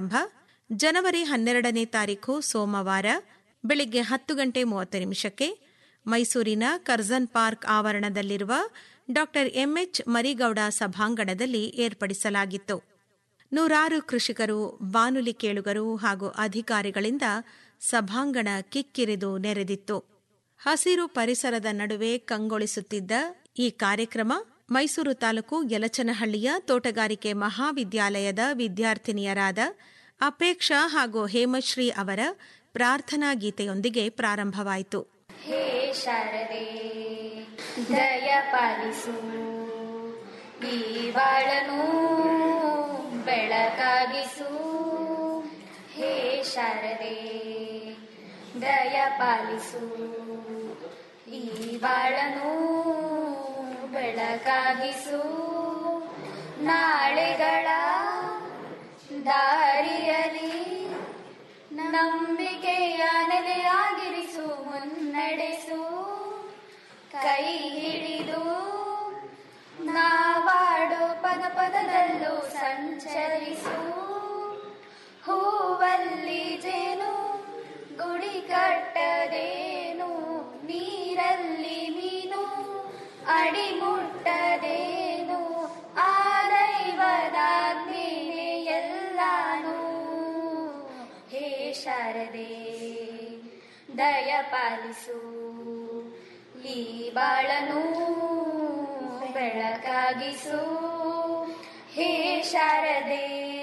ಪ್ರಾರಂಭ ಜನವರಿ ಹನ್ನೆರಡನೇ ತಾರೀಖು ಸೋಮವಾರ ಬೆಳಿಗ್ಗೆ ಹತ್ತು ಗಂಟೆ ಮೂವತ್ತು ನಿಮಿಷಕ್ಕೆ ಮೈಸೂರಿನ ಕರ್ಜನ್ ಪಾರ್ಕ್ ಆವರಣದಲ್ಲಿರುವ ಡಾ ಎಂಎಚ್ ಮರಿಗೌಡ ಸಭಾಂಗಣದಲ್ಲಿ ಏರ್ಪಡಿಸಲಾಗಿತ್ತು ನೂರಾರು ಕೃಷಿಕರು ಬಾನುಲಿ ಕೇಳುಗರು ಹಾಗೂ ಅಧಿಕಾರಿಗಳಿಂದ ಸಭಾಂಗಣ ಕಿಕ್ಕಿರಿದು ನೆರೆದಿತ್ತು ಹಸಿರು ಪರಿಸರದ ನಡುವೆ ಕಂಗೊಳಿಸುತ್ತಿದ್ದ ಈ ಕಾರ್ಯಕ್ರಮ ಮೈಸೂರು ತಾಲೂಕು ಯಲಚನಹಳ್ಳಿಯ ತೋಟಗಾರಿಕೆ ಮಹಾವಿದ್ಯಾಲಯದ ವಿದ್ಯಾರ್ಥಿನಿಯರಾದ ಅಪೇಕ್ಷಾ ಹಾಗೂ ಹೇಮಶ್ರೀ ಅವರ ಪ್ರಾರ್ಥನಾ ಗೀತೆಯೊಂದಿಗೆ ಪ್ರಾರಂಭವಾಯಿತು ಹೇ ಶಾರದೆ ದಯ ಪಾಲಿಸು ಈ ಬಾಳನು ಬೆಳಕಾಗಿಸು ಹೇ ಶಾರದೆ ದಯ ಪಾಲಿಸು ಈ ಬಾಳನು ಬೆಳಕಾಗಿಸು ನಾಳೆಗಳ ದಾರಿಯಲಿ ನಂಬಿಕೆಯ ನೆಲೆಯಾಗಿರಿಸು ಮುನ್ನಡೆಸು ಕೈ ಹಿಡಿದು ನಾವಾಡು ಪದ ಪದದಲ್ಲೂ ಸಂಚರಿಸು ಹೂವಲ್ಲಿ ಜೇನು ಗುಡಿ ಕಟ್ಟದೇನು ನೀರಲ್ಲಿ ಮೀನು ಅಡಿ ಮುಟ್ಟದೇನು ಆ ದೈವದಾಜ್ಞೆನೆ ಎಲ್ಲಾನು ಹೇ ಶಾರದೆ ದಯ ಪಾಲಿಸು ಈ ಬಾಳನು ಬೆಳಕಾಗಿಸು ಹೇ ಶಾರದೆ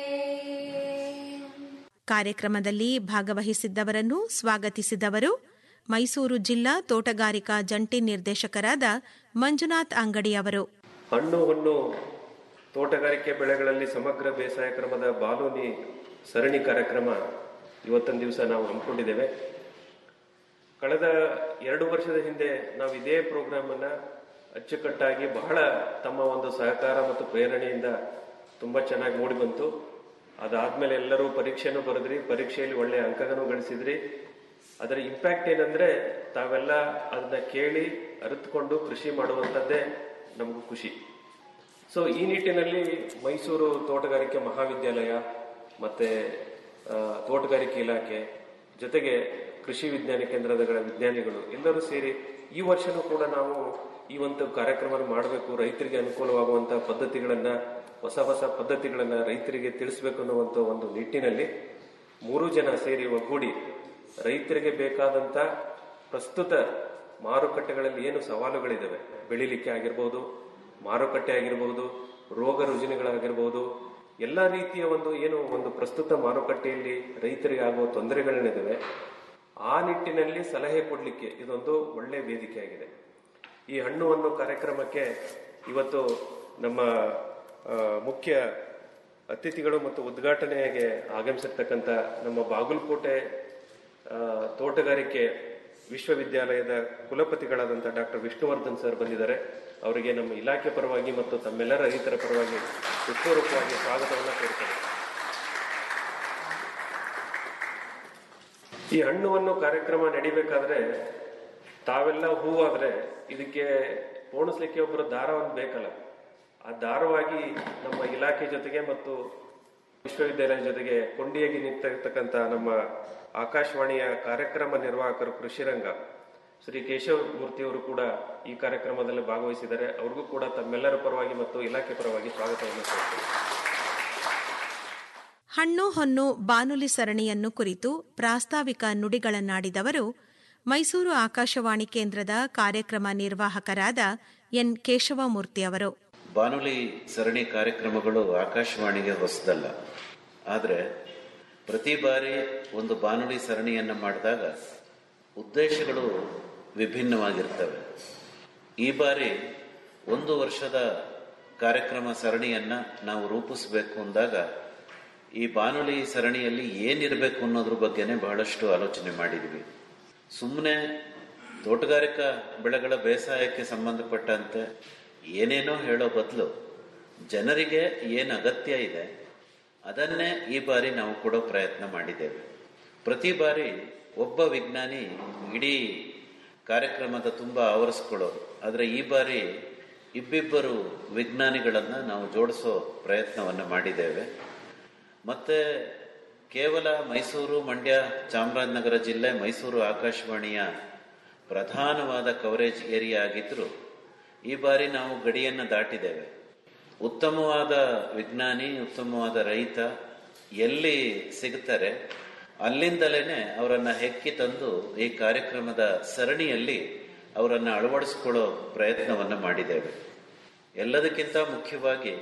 ಕಾರ್ಯಕ್ರಮದಲ್ಲಿ ಭಾಗವಹಿಸಿದ್ದವರನ್ನು ಸ್ವಾಗತಿಸಿದವರು ಮೈಸೂರು ಜಿಲ್ಲಾ ತೋಟಗಾರಿಕಾ ಜಂಟಿ ನಿರ್ದೇಶಕರಾದ ಮಂಜುನಾಥ್ ಅಂಗಡಿ ಅವರು ಹಣ್ಣು ಹೊನ್ನು ತೋಟಗಾರಿಕೆ ಬೆಳೆಗಳಲ್ಲಿ ಸಮಗ್ರ ಬೇಸಾಯ ಕ್ರಮದ ಬಾಲೋನಿ ಸರಣಿ ಕಾರ್ಯಕ್ರಮ ಇವತ್ತೊಂದು ದಿವಸ ನಾವು ಹಮ್ಮಿಕೊಂಡಿದ್ದೇವೆ ಕಳೆದ ಎರಡು ವರ್ಷದ ಹಿಂದೆ ನಾವು ಇದೇ ಪ್ರೋಗ್ರಾಮ್ ಅನ್ನ ಅಚ್ಚುಕಟ್ಟಾಗಿ ಬಹಳ ತಮ್ಮ ಒಂದು ಸಹಕಾರ ಮತ್ತು ಪ್ರೇರಣೆಯಿಂದ ತುಂಬಾ ಚೆನ್ನಾಗಿ ಮೂಡಿ ಬಂತು ಅದಾದ್ಮೇಲೆ ಎಲ್ಲರೂ ಪರೀಕ್ಷೆನೂ ಬರೆದ್ರಿ ಪರೀಕ್ಷೆಯಲ್ಲಿ ಒಳ್ಳೆ ಅಂಕಗಳನ್ನು ಗಳಿಸಿದ್ರಿ ಅದರ ಇಂಪ್ಯಾಕ್ಟ್ ಏನಂದ್ರೆ ತಾವೆಲ್ಲ ಅದನ್ನ ಕೇಳಿ ಅರಿತುಕೊಂಡು ಕೃಷಿ ಮಾಡುವಂಥದ್ದೇ ನಮಗೂ ಖುಷಿ ಸೊ ಈ ನಿಟ್ಟಿನಲ್ಲಿ ಮೈಸೂರು ತೋಟಗಾರಿಕೆ ಮಹಾವಿದ್ಯಾಲಯ ಮತ್ತೆ ಆ, ತೋಟಗಾರಿಕೆ ಇಲಾಖೆ ಜೊತೆಗೆ ಕೃಷಿ ವಿಜ್ಞಾನ ಕೇಂದ್ರಗಳ ವಿಜ್ಞಾನಿಗಳು ಎಲ್ಲರೂ ಸೇರಿ ಈ ವರ್ಷನೂ ಕೂಡ ನಾವು ಈ ಒಂದು ಕಾರ್ಯಕ್ರಮ ಮಾಡಬೇಕು ರೈತರಿಗೆ ಅನುಕೂಲವಾಗುವಂತಹ ಪದ್ಧತಿಗಳನ್ನ ಹೊಸ ಹೊಸ ಪದ್ಧತಿಗಳನ್ನ ರೈತರಿಗೆ ತಿಳಿಸಬೇಕು ಅನ್ನುವಂಥ ಒಂದು ನಿಟ್ಟಿನಲ್ಲಿ ಮೂರು ಜನ ಸೇರಿ ಒಗ್ಗೂಡಿ ರೈತರಿಗೆ ಬೇಕಾದಂತ ಪ್ರಸ್ತುತ ಮಾರುಕಟ್ಟೆಗಳಲ್ಲಿ ಏನು ಸವಾಲುಗಳಿದ್ದಾವೆ ಬೆಳಿಲಿಕ್ಕೆ ಆಗಿರ್ಬೋದು ಮಾರುಕಟ್ಟೆ ಆಗಿರಬಹುದು ರೋಗ ರುಜಿನಗಳಾಗಿರ್ಬೋದು ಎಲ್ಲ ರೀತಿಯ ಒಂದು ಏನು ಒಂದು ಪ್ರಸ್ತುತ ಮಾರುಕಟ್ಟೆಯಲ್ಲಿ ರೈತರಿಗೆ ಆಗುವ ತೊಂದರೆಗಳೇನಿದಾವೆ ಆ ನಿಟ್ಟಿನಲ್ಲಿ ಸಲಹೆ ಕೊಡಲಿಕ್ಕೆ ಇದೊಂದು ಒಳ್ಳೆ ವೇದಿಕೆ ಆಗಿದೆ ಈ ಹಣ್ಣು ಅನ್ನೋ ಕಾರ್ಯಕ್ರಮಕ್ಕೆ ಇವತ್ತು ನಮ್ಮ ಆ, ಮುಖ್ಯ ಅತಿಥಿಗಳು ಮತ್ತು ಉದ್ಘಾಟನೆಗೆ ಆಗಮಿಸಿರ್ತಕ್ಕಂಥ ನಮ್ಮ ಬಾಗಲಕೋಟೆ ಆ, ತೋಟಗಾರಿಕೆ ವಿಶ್ವವಿದ್ಯಾಲಯದ ಕುಲಪತಿಗಳಾದಂಥ ಡಾಕ್ಟರ್ ವಿಷ್ಣುವರ್ಧನ್ ಸರ್ ಬಂದಿದ್ದಾರೆ ಅವರಿಗೆ ನಮ್ಮ ಇಲಾಖೆ ಪರವಾಗಿ ಮತ್ತು ತಮ್ಮೆಲ್ಲರ ರೈತರ ಪರವಾಗಿ ಹೃತ್ಪೂರ್ವಕವಾಗಿ ಸ್ವಾಗತವನ್ನು ಕೋರುತ್ತೇನೆ ಈ ಹಣ್ಣು ಅನ್ನೋ ಕಾರ್ಯಕ್ರಮ ನಡಿಬೇಕಾದ್ರೆ ತಾವೆಲ್ಲ ಹೂವಾದ್ರೆ ಇದಕ್ಕೆ ಪೋಣಿಸ್ಲಿಕ್ಕೆ ಒಬ್ಬರು ದಾರವನ್ನು ಬೇಕಲ್ಲ ಆ ದಾರವಾಗಿ ನಮ್ಮ ಇಲಾಖೆ ಜೊತೆಗೆ ಮತ್ತು ವಿಶ್ವವಿದ್ಯಾಲಯ ಜೊತೆಗೆ ಕೊಂಡಿಯಾಗಿ ನಿಂತಿರ್ತಕ್ಕಂಥ ನಮ್ಮ ಆಕಾಶವಾಣಿಯ ಕಾರ್ಯಕ್ರಮ ನಿರ್ವಾಹಕರು ಕೃಷಿರಂಗ ಶ್ರೀ ಕೇಶವ ಮೂರ್ತಿಯವರು ಕೂಡ ಈ ಕಾರ್ಯಕ್ರಮದಲ್ಲಿ ಭಾಗವಹಿಸಿದ್ದಾರೆ ಅವ್ರಿಗೂ ಕೂಡ ತಮ್ಮೆಲ್ಲರ ಪರವಾಗಿ ಮತ್ತು ಇಲಾಖೆ ಪರವಾಗಿ ಸ್ವಾಗತವನ್ನು ಕೋರುತ್ತೇನೆ ಹಣ್ಣು ಹೊನ್ನು ಬಾನುಲಿ ಸರಣಿಯನ್ನು ಕುರಿತು ಪ್ರಾಸ್ತಾವಿಕ ನುಡಿಗಳನ್ನಾಡಿದವರು ಮೈಸೂರು ಆಕಾಶವಾಣಿ ಕೇಂದ್ರದ ಕಾರ್ಯಕ್ರಮ ನಿರ್ವಾಹಕರಾದ ಎನ್ ಕೇಶವಮೂರ್ತಿ ಅವರು ಬಾನುಲಿ ಸರಣಿ ಕಾರ್ಯಕ್ರಮಗಳು ಆಕಾಶವಾಣಿಗೆ ಹೊಸದಲ್ಲ ಆದರೆ ಪ್ರತಿ ಬಾರಿ ಒಂದು ಬಾನುಲಿ ಸರಣಿಯನ್ನು ಮಾಡಿದಾಗ ಉದ್ದೇಶಗಳು ವಿಭಿನ್ನವಾಗಿರ್ತವೆ ಈ ಬಾರಿ ಒಂದು ವರ್ಷದ ಕಾರ್ಯಕ್ರಮ ಸರಣಿಯನ್ನು ನಾವು ರೂಪಿಸಬೇಕು ಅಂದಾಗ ಈ ಬಾನುಲಿ ಸರಣಿಯಲ್ಲಿ ಏನಿರಬೇಕು ಅನ್ನೋದ್ರ ಬಗ್ಗೆನೇ ಬಹಳಷ್ಟು ಆಲೋಚನೆ ಮಾಡಿದ್ವಿ ಸುಮ್ಮನೆ ತೋಟಗಾರಿಕಾ ಬೆಳೆಗಳ ಬೇಸಾಯಕ್ಕೆ ಸಂಬಂಧಪಟ್ಟಂತೆ ಏನೇನೋ ಹೇಳೋ ಬದಲು ಜನರಿಗೆ ಏನು ಅಗತ್ಯ ಇದೆ ಅದನ್ನೇ ಈ ಬಾರಿ ನಾವು ಕೊಡೋ ಪ್ರಯತ್ನ ಮಾಡಿದ್ದೇವೆ ಪ್ರತಿ ಬಾರಿ ಒಬ್ಬ ವಿಜ್ಞಾನಿ ಇಡೀ ಕಾರ್ಯಕ್ರಮದ ತುಂಬ ಆವರಿಸ್ಕೊಳ್ಳೋರು ಆದರೆ ಈ ಬಾರಿ ಇಬ್ಬಿಬ್ಬರು ವಿಜ್ಞಾನಿಗಳನ್ನು ನಾವು ಜೋಡಿಸೋ ಪ್ರಯತ್ನವನ್ನು ಮಾಡಿದ್ದೇವೆ ಮತ್ತೆ ಕೇವಲ ಮೈಸೂರು ಮಂಡ್ಯ ಚಾಮರಾಜನಗರ ಜಿಲ್ಲೆ ಮೈಸೂರು ಆಕಾಶವಾಣಿಯ ಪ್ರಧಾನವಾದ ಕವರೇಜ್ ಏರಿಯಾ ಆಗಿದ್ದರೂ ಈ ಬಾರಿ ನಾವು ಗಡಿಯನ್ನು ದಾಟಿದ್ದೇವೆ ಉತ್ತಮವಾದ ವಿಜ್ಞಾನಿ ಉತ್ತಮವಾದ ರೈತ ಎಲ್ಲಿ ಸಿಗ್ತಾರೆ ಅಲ್ಲಿಂದಲೇ ಅವರನ್ನು ಹೆಕ್ಕಿ ತಂದು ಈ ಕಾರ್ಯಕ್ರಮದ ಸರಣಿಯಲ್ಲಿ ಅವರನ್ನು ಅಳವಡಿಸ್ಕೊಳ್ಳೋ ಪ್ರಯತ್ನವನ್ನು ಮಾಡಿದ್ದೇವೆ ಎಲ್ಲದಕ್ಕಿಂತ ಮುಖ್ಯವಾಗಿ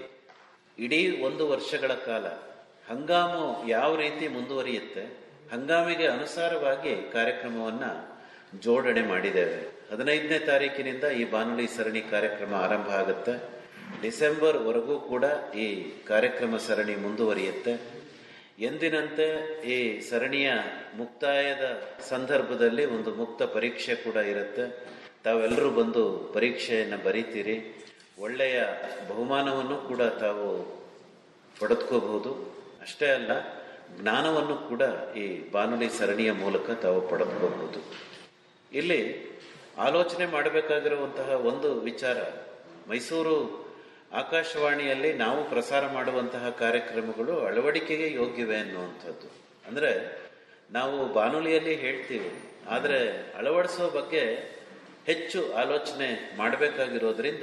ಇಡೀ ಒಂದು ವರ್ಷಗಳ ಕಾಲ ಹಂಗಾಮು ಯಾವ ರೀತಿ ಮುಂದುವರಿಯುತ್ತೆ ಹಂಗಾಮಿಗೆ ಅನುಸಾರವಾಗಿ ಕಾರ್ಯಕ್ರಮವನ್ನು ಜೋಡಣೆ ಮಾಡಿದ್ದೇವೆ ಹದಿನೈದನೇ ತಾರೀಕಿನಿಂದ ಈ ಬಾನುಲಿ ಸರಣಿ ಕಾರ್ಯಕ್ರಮ ಆರಂಭ ಆಗುತ್ತೆ ಡಿಸೆಂಬರ್ ವರೆಗೂ ಕೂಡ ಈ ಕಾರ್ಯಕ್ರಮ ಸರಣಿ ಮುಂದುವರಿಯುತ್ತೆ ಎಂದಿನಂತೆ ಈ ಸರಣಿಯ ಮುಕ್ತಾಯದ ಸಂದರ್ಭದಲ್ಲಿ ಒಂದು ಮುಕ್ತ ಪರೀಕ್ಷೆ ಕೂಡ ಇರುತ್ತೆ ತಾವೆಲ್ಲರೂ ಬಂದು ಪರೀಕ್ಷೆಯನ್ನು ಬರೀತೀರಿ ಒಳ್ಳೆಯ ಬಹುಮಾನವನ್ನು ಕೂಡ ತಾವು ಪಡೆದುಕೋಬಹುದು ಅಷ್ಟೇ ಅಲ್ಲ ಜ್ಞಾನವನ್ನು ಕೂಡ ಈ ಬಾನುಲಿ ಸರಣಿಯ ಮೂಲಕ ತಾವು ಪಡೆದುಕೋಬಹುದು ಇಲ್ಲಿ ಆಲೋಚನೆ ಮಾಡಬೇಕಾಗಿರುವಂತಹ ಒಂದು ವಿಚಾರ ಮೈಸೂರು ಆಕಾಶವಾಣಿಯಲ್ಲಿ ನಾವು ಪ್ರಸಾರ ಮಾಡುವಂತಹ ಕಾರ್ಯಕ್ರಮಗಳು ಅಳವಡಿಕೆಗೆ ಯೋಗ್ಯವೆ ಅನ್ನುವಂಥದ್ದು ಅಂದ್ರೆ ನಾವು ಬಾನುಲಿಯಲ್ಲಿ ಹೇಳ್ತೀವಿ ಆದರೆ ಅಳವಡಿಸೋ ಬಗ್ಗೆ ಹೆಚ್ಚು ಆಲೋಚನೆ ಮಾಡಬೇಕಾಗಿರೋದ್ರಿಂದ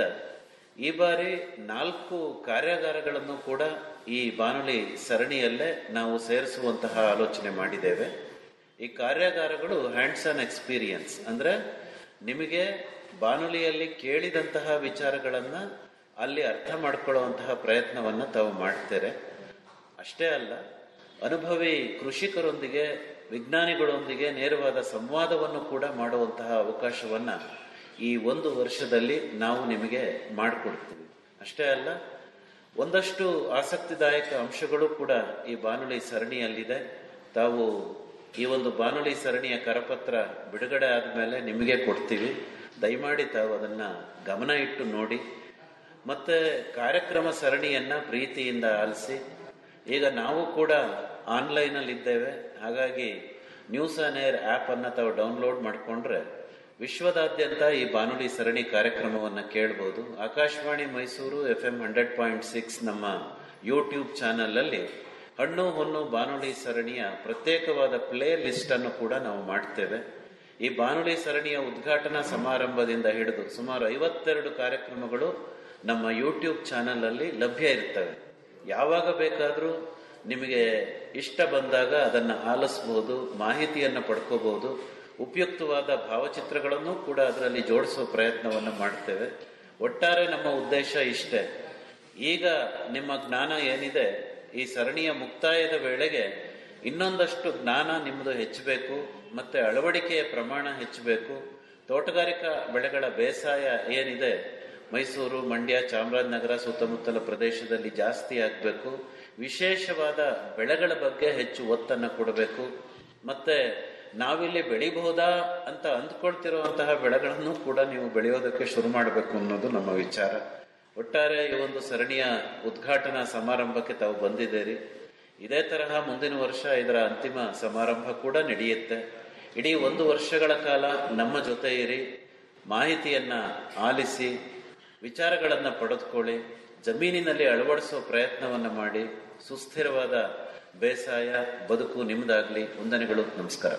ಈ ಬಾರಿ ನಾಲ್ಕು ಕಾರ್ಯಾಗಾರಗಳನ್ನು ಕೂಡ ಈ ಬಾನುಲಿ ಸರಣಿಯಲ್ಲೇ ನಾವು ಸೇರಿಸುವಂತಹ ಆಲೋಚನೆ ಮಾಡಿದ್ದೇವೆ ಈ ಕಾರ್ಯಾಗಾರಗಳು ಹ್ಯಾಂಡ್ಸ್ ಆನ್ ಎಕ್ಸ್ಪೀರಿಯನ್ಸ್ ಅಂದ್ರೆ ನಿಮಗೆ ಬಾನುಲಿಯಲ್ಲಿ ಕೇಳಿದಂತಹ ವಿಚಾರಗಳನ್ನ ಅಲ್ಲಿ ಅರ್ಥ ಮಾಡ್ಕೊಳ್ಳುವಂತಹ ಪ್ರಯತ್ನವನ್ನ ತಾವು ಮಾಡ್ತಾರೆ ಅಷ್ಟೇ ಅಲ್ಲ ಅನುಭವಿ ಕೃಷಿಕರೊಂದಿಗೆ ವಿಜ್ಞಾನಿಗಳೊಂದಿಗೆ ನೇರವಾದ ಸಂವಾದವನ್ನು ಕೂಡ ಮಾಡುವಂತಹ ಅವಕಾಶವನ್ನ ಈ ಒಂದು ವರ್ಷದಲ್ಲಿ ನಾವು ನಿಮಗೆ ಮಾಡಿಕೊಡ್ತೀವಿ ಅಷ್ಟೇ ಅಲ್ಲ ಒಂದಷ್ಟು ಆಸಕ್ತಿದಾಯಕ ಅಂಶಗಳು ಕೂಡ ಈ ಬಾನುಲಿ ಸರಣಿಯಲ್ಲಿದೆ ತಾವು ಈ ಒಂದು ಬಾನುಲಿ ಸರಣಿಯ ಕರಪತ್ರ ಬಿಡುಗಡೆ ಆದಮೇಲೆ ನಿಮಗೆ ಕೊಡ್ತೀವಿ ದಯಮಾಡಿ ತಾವು ಅದನ್ನ ಗಮನ ಇಟ್ಟು ನೋಡಿ ಮತ್ತೆ ಕಾರ್ಯಕ್ರಮ ಸರಣಿಯನ್ನ ಪ್ರೀತಿಯಿಂದ ಆಲಿಸಿ ಈಗ ನಾವು ಕೂಡ ಆನ್ಲೈನಲ್ಲಿ ಇದ್ದೇವೆ ಹಾಗಾಗಿ ನ್ಯೂಸ್ ಆನ್ ಏರ್ ಆಪ್ ಅನ್ನ ತಾವು ಡೌನ್ಲೋಡ್ ಮಾಡಿಕೊಂಡ್ರೆ ವಿಶ್ವದಾದ್ಯಂತ ಈ ಬಾನುಲಿ ಸರಣಿ ಕಾರ್ಯಕ್ರಮವನ್ನು ಕೇಳಬಹುದು Akashvani Mysuru F M hundred point six ನಮ್ಮ ಯೂಟ್ಯೂಬ್ ಚಾನೆಲ್ ಅಲ್ಲಿ ಹಣ್ಣು ಹೊನ್ನು ಬಾನುಲಿ ಸರಣಿಯ ಪ್ರತ್ಯೇಕವಾದ ಪ್ಲೇ ಲಿಸ್ಟ್ ಅನ್ನು ಕೂಡ ನಾವು ಮಾಡ್ತೇವೆ ಈ ಬಾನುಲಿ ಸರಣಿಯ ಉದ್ಘಾಟನಾ ಸಮಾರಂಭದಿಂದ ಹಿಡಿದು ಸುಮಾರು ಐವತ್ತೆರಡು ಕಾರ್ಯಕ್ರಮಗಳು ನಮ್ಮ ಯೂಟ್ಯೂಬ್ ಚಾನೆಲ್ ಅಲ್ಲಿ ಲಭ್ಯ ಇರ್ತವೆ ಯಾವಾಗ ಬೇಕಾದರೂ ನಿಮಗೆ ಇಷ್ಟ ಬಂದಾಗ ಅದನ್ನು ಆಲಿಸಬಹುದು ಮಾಹಿತಿಯನ್ನು ಪಡ್ಕೋಬಹುದು ಉಪಯುಕ್ತವಾದ ಭಾವಚಿತ್ರಗಳನ್ನು ಕೂಡ ಅದರಲ್ಲಿ ಜೋಡಿಸುವ ಪ್ರಯತ್ನವನ್ನು ಮಾಡ್ತೇವೆ ಒಟ್ಟಾರೆ ನಮ್ಮ ಉದ್ದೇಶ ಇಷ್ಟೇ ಈಗ ನಿಮ್ಮ ಜ್ಞಾನ ಏನಿದೆ ಈ ಸರಣಿಯ ಮುಕ್ತಾಯದ ವೇಳೆಗೆ ಇನ್ನೊಂದಷ್ಟು ಜ್ಞಾನ ನಿಮ್ಮದು ಹೆಚ್ಚಬೇಕು ಮತ್ತೆ ಅಳವಡಿಕೆಯ ಪ್ರಮಾಣ ಹೆಚ್ಚಬೇಕು ತೋಟಗಾರಿಕಾ ಬೆಳೆಗಳ ಬೇಸಾಯ ಏನಿದೆ ಮೈಸೂರು ಮಂಡ್ಯ ಚಾಮರಾಜನಗರ ಸುತ್ತಮುತ್ತಲ ಪ್ರದೇಶದಲ್ಲಿ ಜಾಸ್ತಿ ಆಗಬೇಕು ವಿಶೇಷವಾದ ಬೆಳೆಗಳ ಬಗ್ಗೆ ಹೆಚ್ಚು ಒತ್ತನ್ನು ಕೊಡಬೇಕು ಮತ್ತೆ ನಾವಿಲ್ಲಿ ಬೆಳಿಬಹುದಾ ಅಂತ ಅಂದ್ಕೊಳ್ತಿರುವಂತಹ ಬೆಳೆಗಳನ್ನು ಕೂಡ ನೀವು ಬೆಳೆಯೋದಕ್ಕೆ ಶುರು ಮಾಡಬೇಕು ಅನ್ನೋದು ನಮ್ಮ ವಿಚಾರ ಒಟ್ಟಾರೆ ಈ ಒಂದು ಸರಣಿಯ ಉದ್ಘಾಟನಾ ಸಮಾರಂಭಕ್ಕೆ ತಾವು ಬಂದಿದ್ದೀರಿ ಇದೇ ತರಹ ಮುಂದಿನ ವರ್ಷ ಇದರ ಅಂತಿಮ ಸಮಾರಂಭ ಕೂಡ ನಡೆಯುತ್ತೆ ಇಡೀ ಒಂದು ವರ್ಷಗಳ ಕಾಲ ನಮ್ಮ ಜೊತೆ ಇರಿ ಮಾಹಿತಿಯನ್ನ ಆಲಿಸಿ ವಿಚಾರಗಳನ್ನ ಪಡೆದುಕೊಳ್ಳಿ ಜಮೀನಿನಲ್ಲಿ ಅಳವಡಿಸುವ ಪ್ರಯತ್ನವನ್ನ ಮಾಡಿ ಸುಸ್ಥಿರವಾದ ಬೇಸಾಯ ಬದುಕು ನಿಮ್ಮದಾಗ್ಲಿ ವಂದನೆಗಳು ನಮಸ್ಕಾರ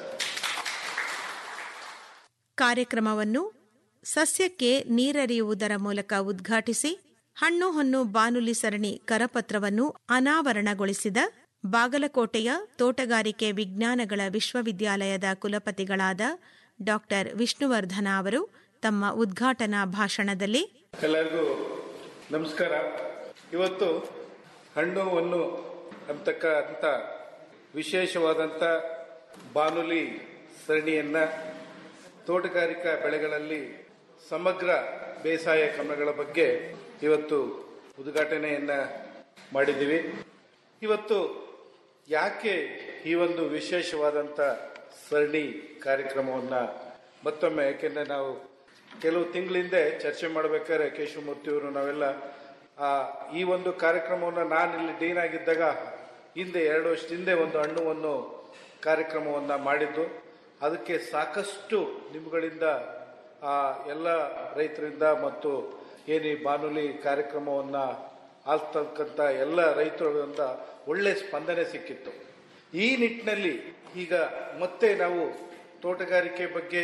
ಕಾರ್ಯಕ್ರಮವನ್ನು ಸಸ್ಯಕ್ಕೆ ನೀರೆರೆಯುವುದರ ಮೂಲಕ ಉದ್ಘಾಟಿಸಿ ಹಣ್ಣು ಹೊನ್ನು ಬಾನುಲಿ ಸರಣಿ ಕರಪತ್ರವನ್ನು ಅನಾವರಣಗೊಳಿಸಿದ ಬಾಗಲಕೋಟೆಯ ತೋಟಗಾರಿಕೆ ವಿಜ್ಞಾನಗಳ ವಿಶ್ವವಿದ್ಯಾಲಯದ ಕುಲಪತಿಗಳಾದ ಡಾಕ್ಟರ್ ವಿಷ್ಣುವರ್ಧನ ಅವರು ತಮ್ಮ ಉದ್ಘಾಟನಾ ಭಾಷಣದಲ್ಲಿ ಎಲ್ಲರಿಗೂ ನಮಸ್ಕಾರ ಇವತ್ತು ಹಣ್ಣು ಹೊನ್ನು ಅಂತಕ್ಕಂಥ ವಿಶೇಷವಾದಂಥ ಬಾನುಲಿ ಸರಣಿಯನ್ನ ತೋಟಗಾರಿಕಾ ಬೆಳೆಗಳಲ್ಲಿ ಸಮಗ್ರ ಬೇಸಾಯ ಕ್ರಮಗಳ ಬಗ್ಗೆ ಇವತ್ತು ಉದ್ಘಾಟನೆಯನ್ನ ಮಾಡಿದ್ದೀವಿ ಇವತ್ತು ಯಾಕೆ ಈ ಒಂದು ವಿಶೇಷವಾದಂಥ ಸರಣಿ ಕಾರ್ಯಕ್ರಮವನ್ನ ಮತ್ತೊಮ್ಮೆ ಯಾಕೆಂದ್ರೆ ನಾವು ಕೆಲವು ತಿಂಗಳಿಂದ ಚರ್ಚೆ ಮಾಡಬೇಕಾದ್ರೆ ಕೇಶವಮೂರ್ತಿಯವರು ನಾವೆಲ್ಲ ಆ, ಈ ಒಂದು ಕಾರ್ಯಕ್ರಮವನ್ನು ನಾನು ಇಲ್ಲಿ ಡೀನ್ ಆಗಿದ್ದಾಗ ಹಿಂದೆ ಎರಡು ವರ್ಷದ ಹಿಂದೆ ಒಂದು ಹಣ್ಣುವನ್ನು ಕಾರ್ಯಕ್ರಮವನ್ನ ಮಾಡಿದ್ದು ಅದಕ್ಕೆ ಸಾಕಷ್ಟು ನಿಮ್ಗಳಿಂದ ಆ ಎಲ್ಲ ರೈತರಿಂದ ಮತ್ತು ಏನು ಈ ಬಾನುಲಿ ಕಾರ್ಯಕ್ರಮವನ್ನ ಆಲ್ತಕ್ಕಂಥ ಎಲ್ಲ ರೈತರಿಂದ ಒಳ್ಳೆ ಸ್ಪಂದನೆ ಸಿಕ್ಕಿತ್ತು ಈ ನಿಟ್ಟಿನಲ್ಲಿ ಈಗ ಮತ್ತೆ ನಾವು ತೋಟಗಾರಿಕೆ ಬಗ್ಗೆ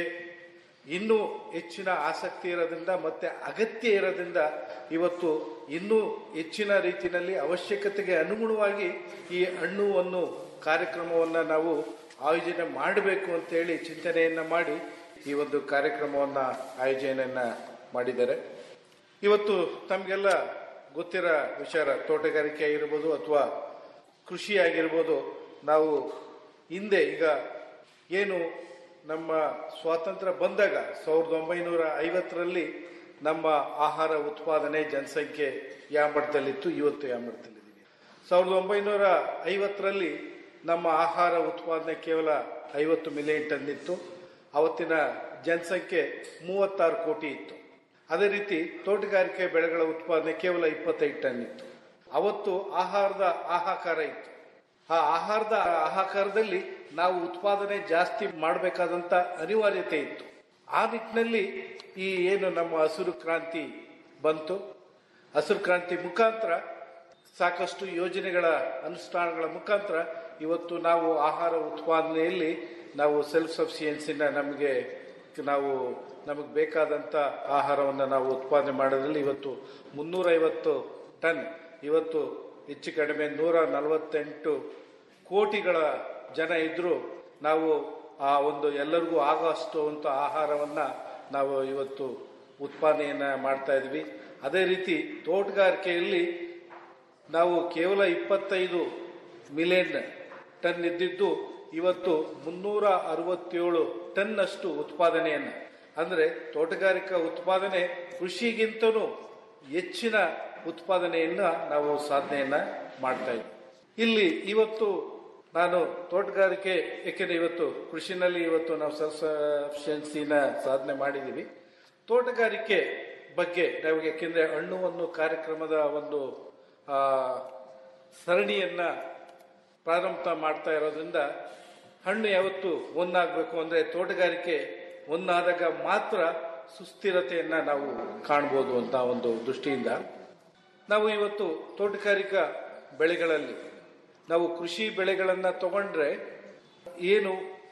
ಇನ್ನೂ ಹೆಚ್ಚಿನ ಆಸಕ್ತಿ ಇರೋದ್ರಿಂದ ಮತ್ತೆ ಅಗತ್ಯ ಇರೋದ್ರಿಂದ ಇವತ್ತು ಇನ್ನೂ ಹೆಚ್ಚಿನ ರೀತಿಯಲ್ಲಿ ಅವಶ್ಯಕತೆಗೆ ಅನುಗುಣವಾಗಿ ಈ ಹಣ್ಣು ಹಣ್ಣು ಕಾರ್ಯಕ್ರಮವನ್ನು ನಾವು ಆಯೋಜನೆ ಮಾಡಬೇಕು ಅಂತೇಳಿ ಚಿಂತನೆಯನ್ನ ಮಾಡಿ ಈ ಒಂದು ಕಾರ್ಯಕ್ರಮವನ್ನ ಆಯೋಜನೆಯನ್ನ ಮಾಡಿದ್ದಾರೆ ಇವತ್ತು ತಮಗೆಲ್ಲ ಗೊತ್ತಿರೋ ವಿಚಾರ ತೋಟಗಾರಿಕೆ ಆಗಿರ್ಬೋದು ಅಥವಾ ಕೃಷಿ ಆಗಿರ್ಬೋದು ನಾವು ಹಿಂದೆ ಈಗ ಏನು ನಮ್ಮ ಸ್ವಾತಂತ್ರ್ಯ ಬಂದಾಗ ಸಾವಿರದ ಒಂಬೈನೂರ ಐವತ್ತರಲ್ಲಿ ನಮ್ಮ ಆಹಾರ ಉತ್ಪಾದನೆ ಜನಸಂಖ್ಯೆ ಯಾವ ಮಟ್ಟದಲ್ಲಿತ್ತು ಇವತ್ತು ಯಾವ ಮಟ್ಟದಲ್ಲಿದ್ದೀವಿ ಸಾವಿರದ ಒಂಬೈನೂರ ಐವತ್ತರಲ್ಲಿ ನಮ್ಮ ಆಹಾರ ಉತ್ಪಾದನೆ ಕೇವಲ ಐವತ್ತು ಮಿಲಿಯನ್ ಟನ್ ಇತ್ತು ಅವತ್ತಿನ ಜನಸಂಖ್ಯೆ ಮೂವತ್ತಾರು ಕೋಟಿ ಇತ್ತು ಅದೇ ರೀತಿ ತೋಟಗಾರಿಕೆ ಬೆಳೆಗಳ ಉತ್ಪಾದನೆ ಕೇವಲ ಇಪ್ಪತ್ತೈದು ಟನ್ ಇತ್ತು ಅವತ್ತು ಆಹಾರದ ಹಾಹಾಕಾರ ಇತ್ತು ಆ ಆಹಾರದ ಹಾಹಾಕಾರದಲ್ಲಿ ನಾವು ಉತ್ಪಾದನೆ ಜಾಸ್ತಿ ಮಾಡಬೇಕಾದಂತ ಅನಿವಾರ್ಯತೆ ಇತ್ತು ಆ ನಿಟ್ಟಿನಲ್ಲಿ ಈ ಏನು ನಮ್ಮ ಹಸಿರು ಕ್ರಾಂತಿ ಬಂತು ಹಸಿರು ಕ್ರಾಂತಿ ಮುಖಾಂತರ ಸಾಕಷ್ಟು ಯೋಜನೆಗಳ ಅನುಷ್ಠಾನಗಳ ಮುಖಾಂತರ ಇವತ್ತು ನಾವು ಆಹಾರ ಉತ್ಪಾದನೆಯಲ್ಲಿ ನಾವು ಸೆಲ್ಫ್ ಸಫಿಷಿಯನ್ಸಿನ ನಮಗೆ ನಾವು ನಮಗೆ ಬೇಕಾದಂತ ಆಹಾರವನ್ನು ನಾವು ಉತ್ಪಾದನೆ ಮಾಡೋದ್ರಲ್ಲಿ ಇವತ್ತು ಮುನ್ನೂರೈವತ್ತು ಟನ್ ಇವತ್ತು ಹೆಚ್ಚು ಕಡಿಮೆ ನೂರ ನಲವತ್ತೆಂಟು ಕೋಟಿಗಳ ಜನ ಇದ್ರು ನಾವು ಆ ಒಂದು ಎಲ್ಲರಿಗೂ ಆಗುವಷ್ಟು ಅಂತ ಆಹಾರವನ್ನ ನಾವು ಇವತ್ತು ಉತ್ಪಾದನೆಯನ್ನ ಮಾಡ್ತಾ ಇದ್ವಿ ಅದೇ ರೀತಿ ತೋಟಗಾರಿಕೆಯಲ್ಲಿ ನಾವು ಕೇವಲ ಇಪ್ಪತ್ತೈದು ಮಿಲಿಯನ್ ಟನ್ ಇದ್ದಿದ್ದು ಇವತ್ತು ಮುನ್ನೂರ ಅರವತ್ತೇಳು ಟನ್ ಅಷ್ಟು ಉತ್ಪಾದನೆಯನ್ನ ಅಂದ್ರೆ ತೋಟಗಾರಿಕಾ ಉತ್ಪಾದನೆ ಕೃಷಿಗಿಂತನೂ ಹೆಚ್ಚಿನ ಉತ್ಪಾದನೆಯನ್ನ ನಾವು ಸಾಧನೆಯನ್ನ ಮಾಡ್ತಾ ಇದ್ದೀವಿ ಇಲ್ಲಿ ಇವತ್ತು ನಾನು ತೋಟಗಾರಿಕೆ ಏಕೆಂದ್ರೆ ಇವತ್ತು ಕೃಷಿನಲ್ಲಿ ಇವತ್ತು ನಾವು ಸಫಿಷಿಯನ್ಸಿನ ಸಾಧನೆ ಮಾಡಿದ್ದೀವಿ ತೋಟಗಾರಿಕೆ ಬಗ್ಗೆ ನಾವು ಯಾಕೆಂದ್ರೆ ಹಣ್ಣು ಹಣ್ಣು ಕಾರ್ಯಕ್ರಮದ ಒಂದು ಆ, ಸರಣಿಯನ್ನ ಪ್ರಾರಂಭ ಮಾಡ್ತಾ ಇರೋದ್ರಿಂದ ಹಣ್ಣು ಯಾವತ್ತು ಒಂದಾಗಬೇಕು ಅಂದ್ರೆ ತೋಟಗಾರಿಕೆ ಒಂದಾದಾಗ ಮಾತ್ರ ಸುಸ್ಥಿರತೆಯನ್ನ ನಾವು ಕಾಣ್ಬೋದು ಅಂತ ಒಂದು ದೃಷ್ಟಿಯಿಂದ ನಾವು ಇವತ್ತು ತೋಟಗಾರಿಕಾ ಬೆಳೆಗಳಲ್ಲಿ ನಾವು ಕೃಷಿ ಬೆಳೆಗಳನ್ನ ತಗೊಂಡ್ರೆ ಏನು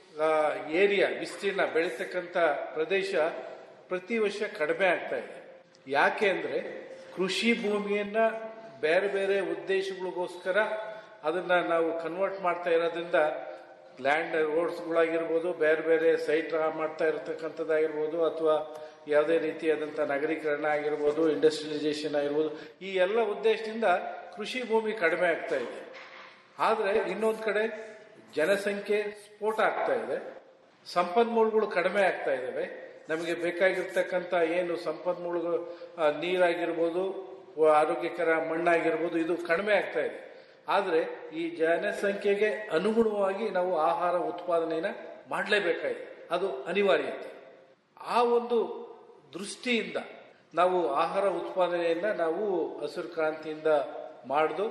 ಏರಿಯಾ ವಿಸ್ತೀರ್ಣ ಬೆಳೀತಕ್ಕಂಥ ಪ್ರದೇಶ ಪ್ರತಿ ವರ್ಷ ಕಡಿಮೆ ಆಗ್ತಾ ಇದೆ ಯಾಕೆ ಅಂದ್ರೆ ಕೃಷಿ ಭೂಮಿಯನ್ನ ಬೇರೆ ಬೇರೆ ಉದ್ದೇಶಗಳಿಗೋಸ್ಕರ ಅದನ್ನ ನಾವು ಕನ್ವರ್ಟ್ ಮಾಡ್ತಾ ಇರೋದ್ರಿಂದ ಲ್ಯಾಂಡ್ ರೋಡ್ಸ್ಗಳಾಗಿರ್ಬೋದು ಬೇರೆ ಬೇರೆ ಸೈಟ್ ಮಾಡ್ತಾ ಇರತಕ್ಕಂಥದ್ದಾಗಿರ್ಬೋದು ಅಥವಾ ಯಾವುದೇ ರೀತಿಯಾದಂಥ ನಗರೀಕರಣ ಆಗಿರ್ಬೋದು ಇಂಡಸ್ಟ್ರಿಯಲೈಸೇಷನ್ ಆಗಿರ್ಬೋದು ಈ ಎಲ್ಲ ಉದ್ದೇಶದಿಂದ ಕೃಷಿ ಭೂಮಿ ಕಡಿಮೆ ಆಗ್ತಾ ಇದೆ ಆದರೆ ಇನ್ನೊಂದು ಕಡೆ ಜನಸಂಖ್ಯೆ ಸ್ಫೋಟ ಆಗ್ತಾ ಇದೆ ಸಂಪನ್ಮೂಲಗಳು ಕಡಿಮೆ ಆಗ್ತಾ ಇದ್ದಾವೆ ನಮಗೆ ಬೇಕಾಗಿರ್ತಕ್ಕಂಥ ಏನು ಸಂಪನ್ಮೂಲಗಳು ಆ, ನೀರಾಗಿರ್ಬೋದು ವ- ಆರೋಗ್ಯಕರ ಮಣ್ಣಾಗಿರ್ಬೋದು ಇದು ಕಡಿಮೆ ಆಗ್ತಾ ಇದೆ ಆದರೆ ಈ ಜನಸಂಖ್ಯೆಗೆ ಅನುಗುಣವಾಗಿ ನಾವು ಆಹಾರ ಉತ್ಪಾದನೆಯನ್ನ ಮಾಡಲೇಬೇಕಾಗಿದೆ ಅದು ಅನಿವಾರ್ಯತೆ ಆ ಒಂದು ದೃಷ್ಟಿಯಿಂದ ನಾವು ಆಹಾರ ಉತ್ಪಾದನೆಯನ್ನ ನಾವು ಹಸಿರು ಕ್ರಾಂತಿಯಿಂದ ಮಾಡ್ದು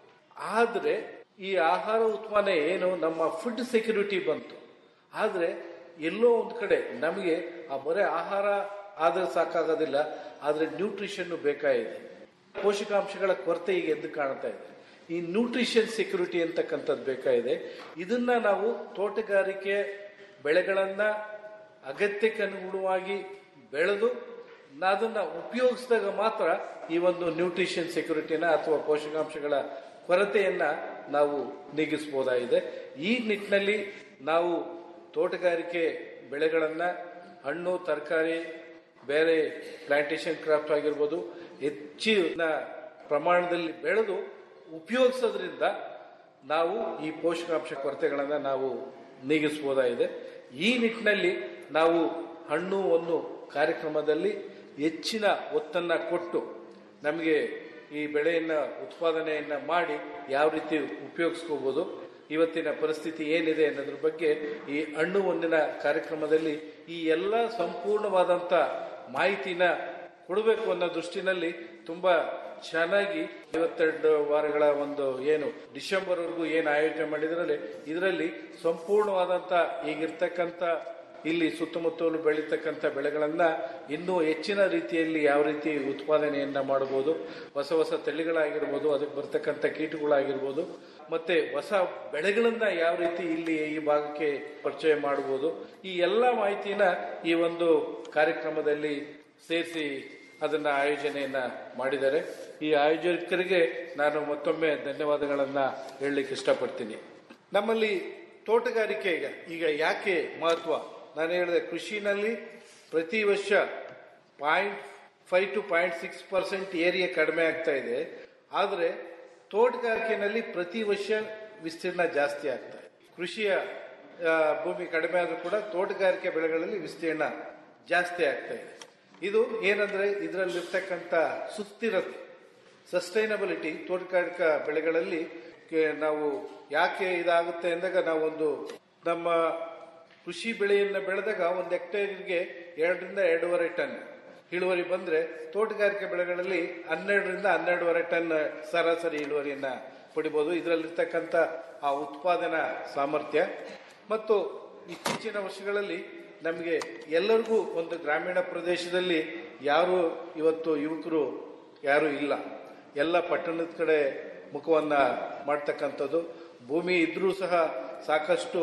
ಆದ್ರೆ ಈ ಆಹಾರ ಉತ್ಪಾದನೆ ಏನು ನಮ್ಮ ಫುಡ್ ಸೆಕ್ಯೂರಿಟಿ ಬಂತು ಆದ್ರೆ ಎಲ್ಲೋ ಒಂದು ಕಡೆ ನಮಗೆ ಆ ಬರೀ ಆಹಾರ ಆದ್ರೆ ಸಾಕಾಗೋದಿಲ್ಲ ಆದ್ರೆ ನ್ಯೂಟ್ರಿಷನ್ ಬೇಕಾಗಿದೆ ಪೋಷಕಾಂಶಗಳ ಕೊರತೆ ಈಗ ಎದ್ದು ಕಾಣ್ತಾ ಇದೆ ಈ ನ್ಯೂಟ್ರಿಷನ್ ಸೆಕ್ಯೂರಿಟಿ ಅಂತಕ್ಕಂಥದ್ದು ಬೇಕಾಗಿದೆ ಇದನ್ನ ನಾವು ತೋಟಗಾರಿಕೆ ಬೆಳೆಗಳನ್ನ ಅಗತ್ಯಕ್ಕೆ ಅನುಗುಣವಾಗಿ ಬೆಳೆದು ಅದನ್ನ ಉಪಯೋಗಿಸಿದಾಗ ಮಾತ್ರ ಈ ಒಂದು ನ್ಯೂಟ್ರಿಷನ್ ಸೆಕ್ಯೂರಿಟಿನ ಅಥವಾ ಪೋಷಕಾಂಶಗಳ ಕೊರತೆಯನ್ನ ನಾವು ನೀಗಿಸಬಹುದಾಗಿದೆ ಈ ನಿಟ್ಟಿನಲ್ಲಿ ನಾವು ತೋಟಗಾರಿಕೆ ಬೆಳೆಗಳನ್ನ ಹಣ್ಣು ತರಕಾರಿ ಬೇರೆ ಪ್ಲಾಂಟೇಶನ್ ಕ್ರಾಫ್ಟ್ ಆಗಿರ್ಬೋದು ಹೆಚ್ಚಿನ ಪ್ರಮಾಣದಲ್ಲಿ ಬೆಳೆದು ಉಪಯೋಗಿಸೋದ್ರಿಂದ ನಾವು ಈ ಪೋಷಕಾಂಶ ಕೊರತೆಗಳನ್ನು ನಾವು ನೀಗಿಸಬಹುದಾಗಿದೆ ಈ ನಿಟ್ಟಿನಲ್ಲಿ ನಾವು ಹಣ್ಣು ಒಂದು ಕಾರ್ಯಕ್ರಮದಲ್ಲಿ ಹೆಚ್ಚಿನ ಒತ್ತನ್ನ ಕೊಟ್ಟು ನಮಗೆ ಈ ಬೆಳೆಯನ್ನ ಉತ್ಪಾದನೆಯನ್ನ ಮಾಡಿ ಯಾವ ರೀತಿ ಉಪಯೋಗಿಸ್ಕೋಬಹುದು ಇವತ್ತಿನ ಪರಿಸ್ಥಿತಿ ಏನಿದೆ ಅನ್ನೋದ್ರ ಬಗ್ಗೆ ಈ ಹಣ್ಣು ಒಂದಿನ ಕಾರ್ಯಕ್ರಮದಲ್ಲಿ ಈ ಎಲ್ಲ ಸಂಪೂರ್ಣವಾದಂತ ಮಾಹಿತಿನ ಕೊಡಬೇಕು ಅನ್ನೋ ದೃಷ್ಟಿನಲ್ಲಿ ತುಂಬಾ ಚೆನ್ನಾಗಿ ಐವತ್ತೆರಡು ವಾರಗಳ ಒಂದು ಏನು ಡಿಸೆಂಬರ್ ವರೆಗೂ ಏನು ಆಯೋಜನೆ ಮಾಡಿದ್ರಲ್ಲಿ ಇದರಲ್ಲಿ ಸಂಪೂರ್ಣವಾದಂತ ಈಗಿರ್ತಕ್ಕಂಥ ಇಲ್ಲಿ ಸುತ್ತಮುತ್ತಲು ಬೆಳೀತಕ್ಕಂಥ ಬೆಳೆಗಳನ್ನ ಇನ್ನೂ ಹೆಚ್ಚಿನ ರೀತಿಯಲ್ಲಿ ಯಾವ ರೀತಿ ಉತ್ಪಾದನೆಯನ್ನ ಮಾಡಬಹುದು ಹೊಸ ಹೊಸ ತಳಿಗಳಾಗಿರ್ಬೋದು ಅದಕ್ಕೆ ಬರ್ತಕ್ಕಂಥ ಕೀಟಗಳಾಗಿರ್ಬೋದು ಮತ್ತೆ ಹೊಸ ಬೆಳೆಗಳನ್ನ ಯಾವ ರೀತಿ ಇಲ್ಲಿ ಈ ಭಾಗಕ್ಕೆ ಪರಿಚಯ ಮಾಡಬಹುದು ಈ ಎಲ್ಲ ಮಾಹಿತಿನ ಈ ಒಂದು ಕಾರ್ಯಕ್ರಮದಲ್ಲಿ ಸೇರಿಸಿ ಅದನ್ನ ಆಯೋಜನೆಯನ್ನ ಮಾಡಿದ್ದಾರೆ ಈ ಆಯೋಜಕರಿಗೆ ನಾನು ಮತ್ತೊಮ್ಮೆ ಧನ್ಯವಾದಗಳನ್ನ ಹೇಳಲಿಕ್ಕೆ ಇಷ್ಟಪಡ್ತೀನಿ ನಮ್ಮಲ್ಲಿ ತೋಟಗಾರಿಕೆ ಈಗ ಈಗ ಯಾಕೆ ಮಹತ್ವ ನಾನು ಹೇಳಿದೆ ಕೃಷಿನಲ್ಲಿ ಪ್ರತಿ ವರ್ಷ point five to point six percent area ಕಡಿಮೆ ಆಗ್ತಾ ಇದೆ ಆದರೆ ತೋಟಗಾರಿಕೆನಲ್ಲಿ ಪ್ರತಿ ವರ್ಷ ವಿಸ್ತೀರ್ಣ ಜಾಸ್ತಿ ಆಗ್ತಾ ಇದೆ ಕೃಷಿಯ ಆ, ಭೂಮಿ ಕಡಿಮೆ ಆದರೂ ಕೂಡ ತೋಟಗಾರಿಕೆ ಬೆಳೆಗಳಲ್ಲಿ ವಿಸ್ತೀರ್ಣ ಜಾಸ್ತಿ ಆಗ್ತಾ ಇದೆ ಇದು ಏನಂದ್ರೆ ಇದರಲ್ಲಿರ್ತಕ್ಕಂಥ ಸುಸ್ಥಿರತೆ ಸಸ್ಟೈನಬಿಲಿಟಿ ತೋಟಗಾರಿಕಾ ಬೆಳೆಗಳಲ್ಲಿ ಕೆ- ನಾವು ಯಾಕೆ ಇದಾಗುತ್ತೆ ಅಂದಾಗ ನಾವೊಂದು ನಮ್ಮ ಕೃಷಿ ಬೆಳೆಯನ್ನ ಬೆಳೆದಾಗ ಒಂದು ಹೆಕ್ಟೇರ್ಗೆ ಎರಡರಿಂದ ಎರಡೂವರೆ ಟನ್ ಇಳುವರಿ ಬಂದ್ರೆ ತೋಟಗಾರಿಕೆ ಬೆಳೆಗಳಲ್ಲಿ ಹನ್ನೆರಡರಿಂದ ಹನ್ನೆರಡೂವರೆ ಟನ್ ಸರಾಸರಿ ಇಳುವರಿಯನ್ನ ಪಡಿಬಹುದು ಇದರಲ್ಲಿರ್ತಕ್ಕಂಥ ಆ ಉತ್ಪಾದನಾ ಸಾಮರ್ಥ್ಯ ಮತ್ತು ಇತ್ತೀಚಿನ ವರ್ಷಗಳಲ್ಲಿ ನಮಗೆ ಎಲ್ಲರಿಗೂ ಒಂದು ಗ್ರಾಮೀಣ ಪ್ರದೇಶದಲ್ಲಿ ಯಾರು ಇವತ್ತು ಯುವಕರು ಯಾರು ಇಲ್ಲ ಎಲ್ಲ ಪಟ್ಟಣದ ಕಡೆ ಮುಖವನ್ನ ಮಾಡ್ತಕ್ಕಂಥದ್ದು ಭೂಮಿ ಇದ್ರೂ ಸಹ ಸಾಕಷ್ಟು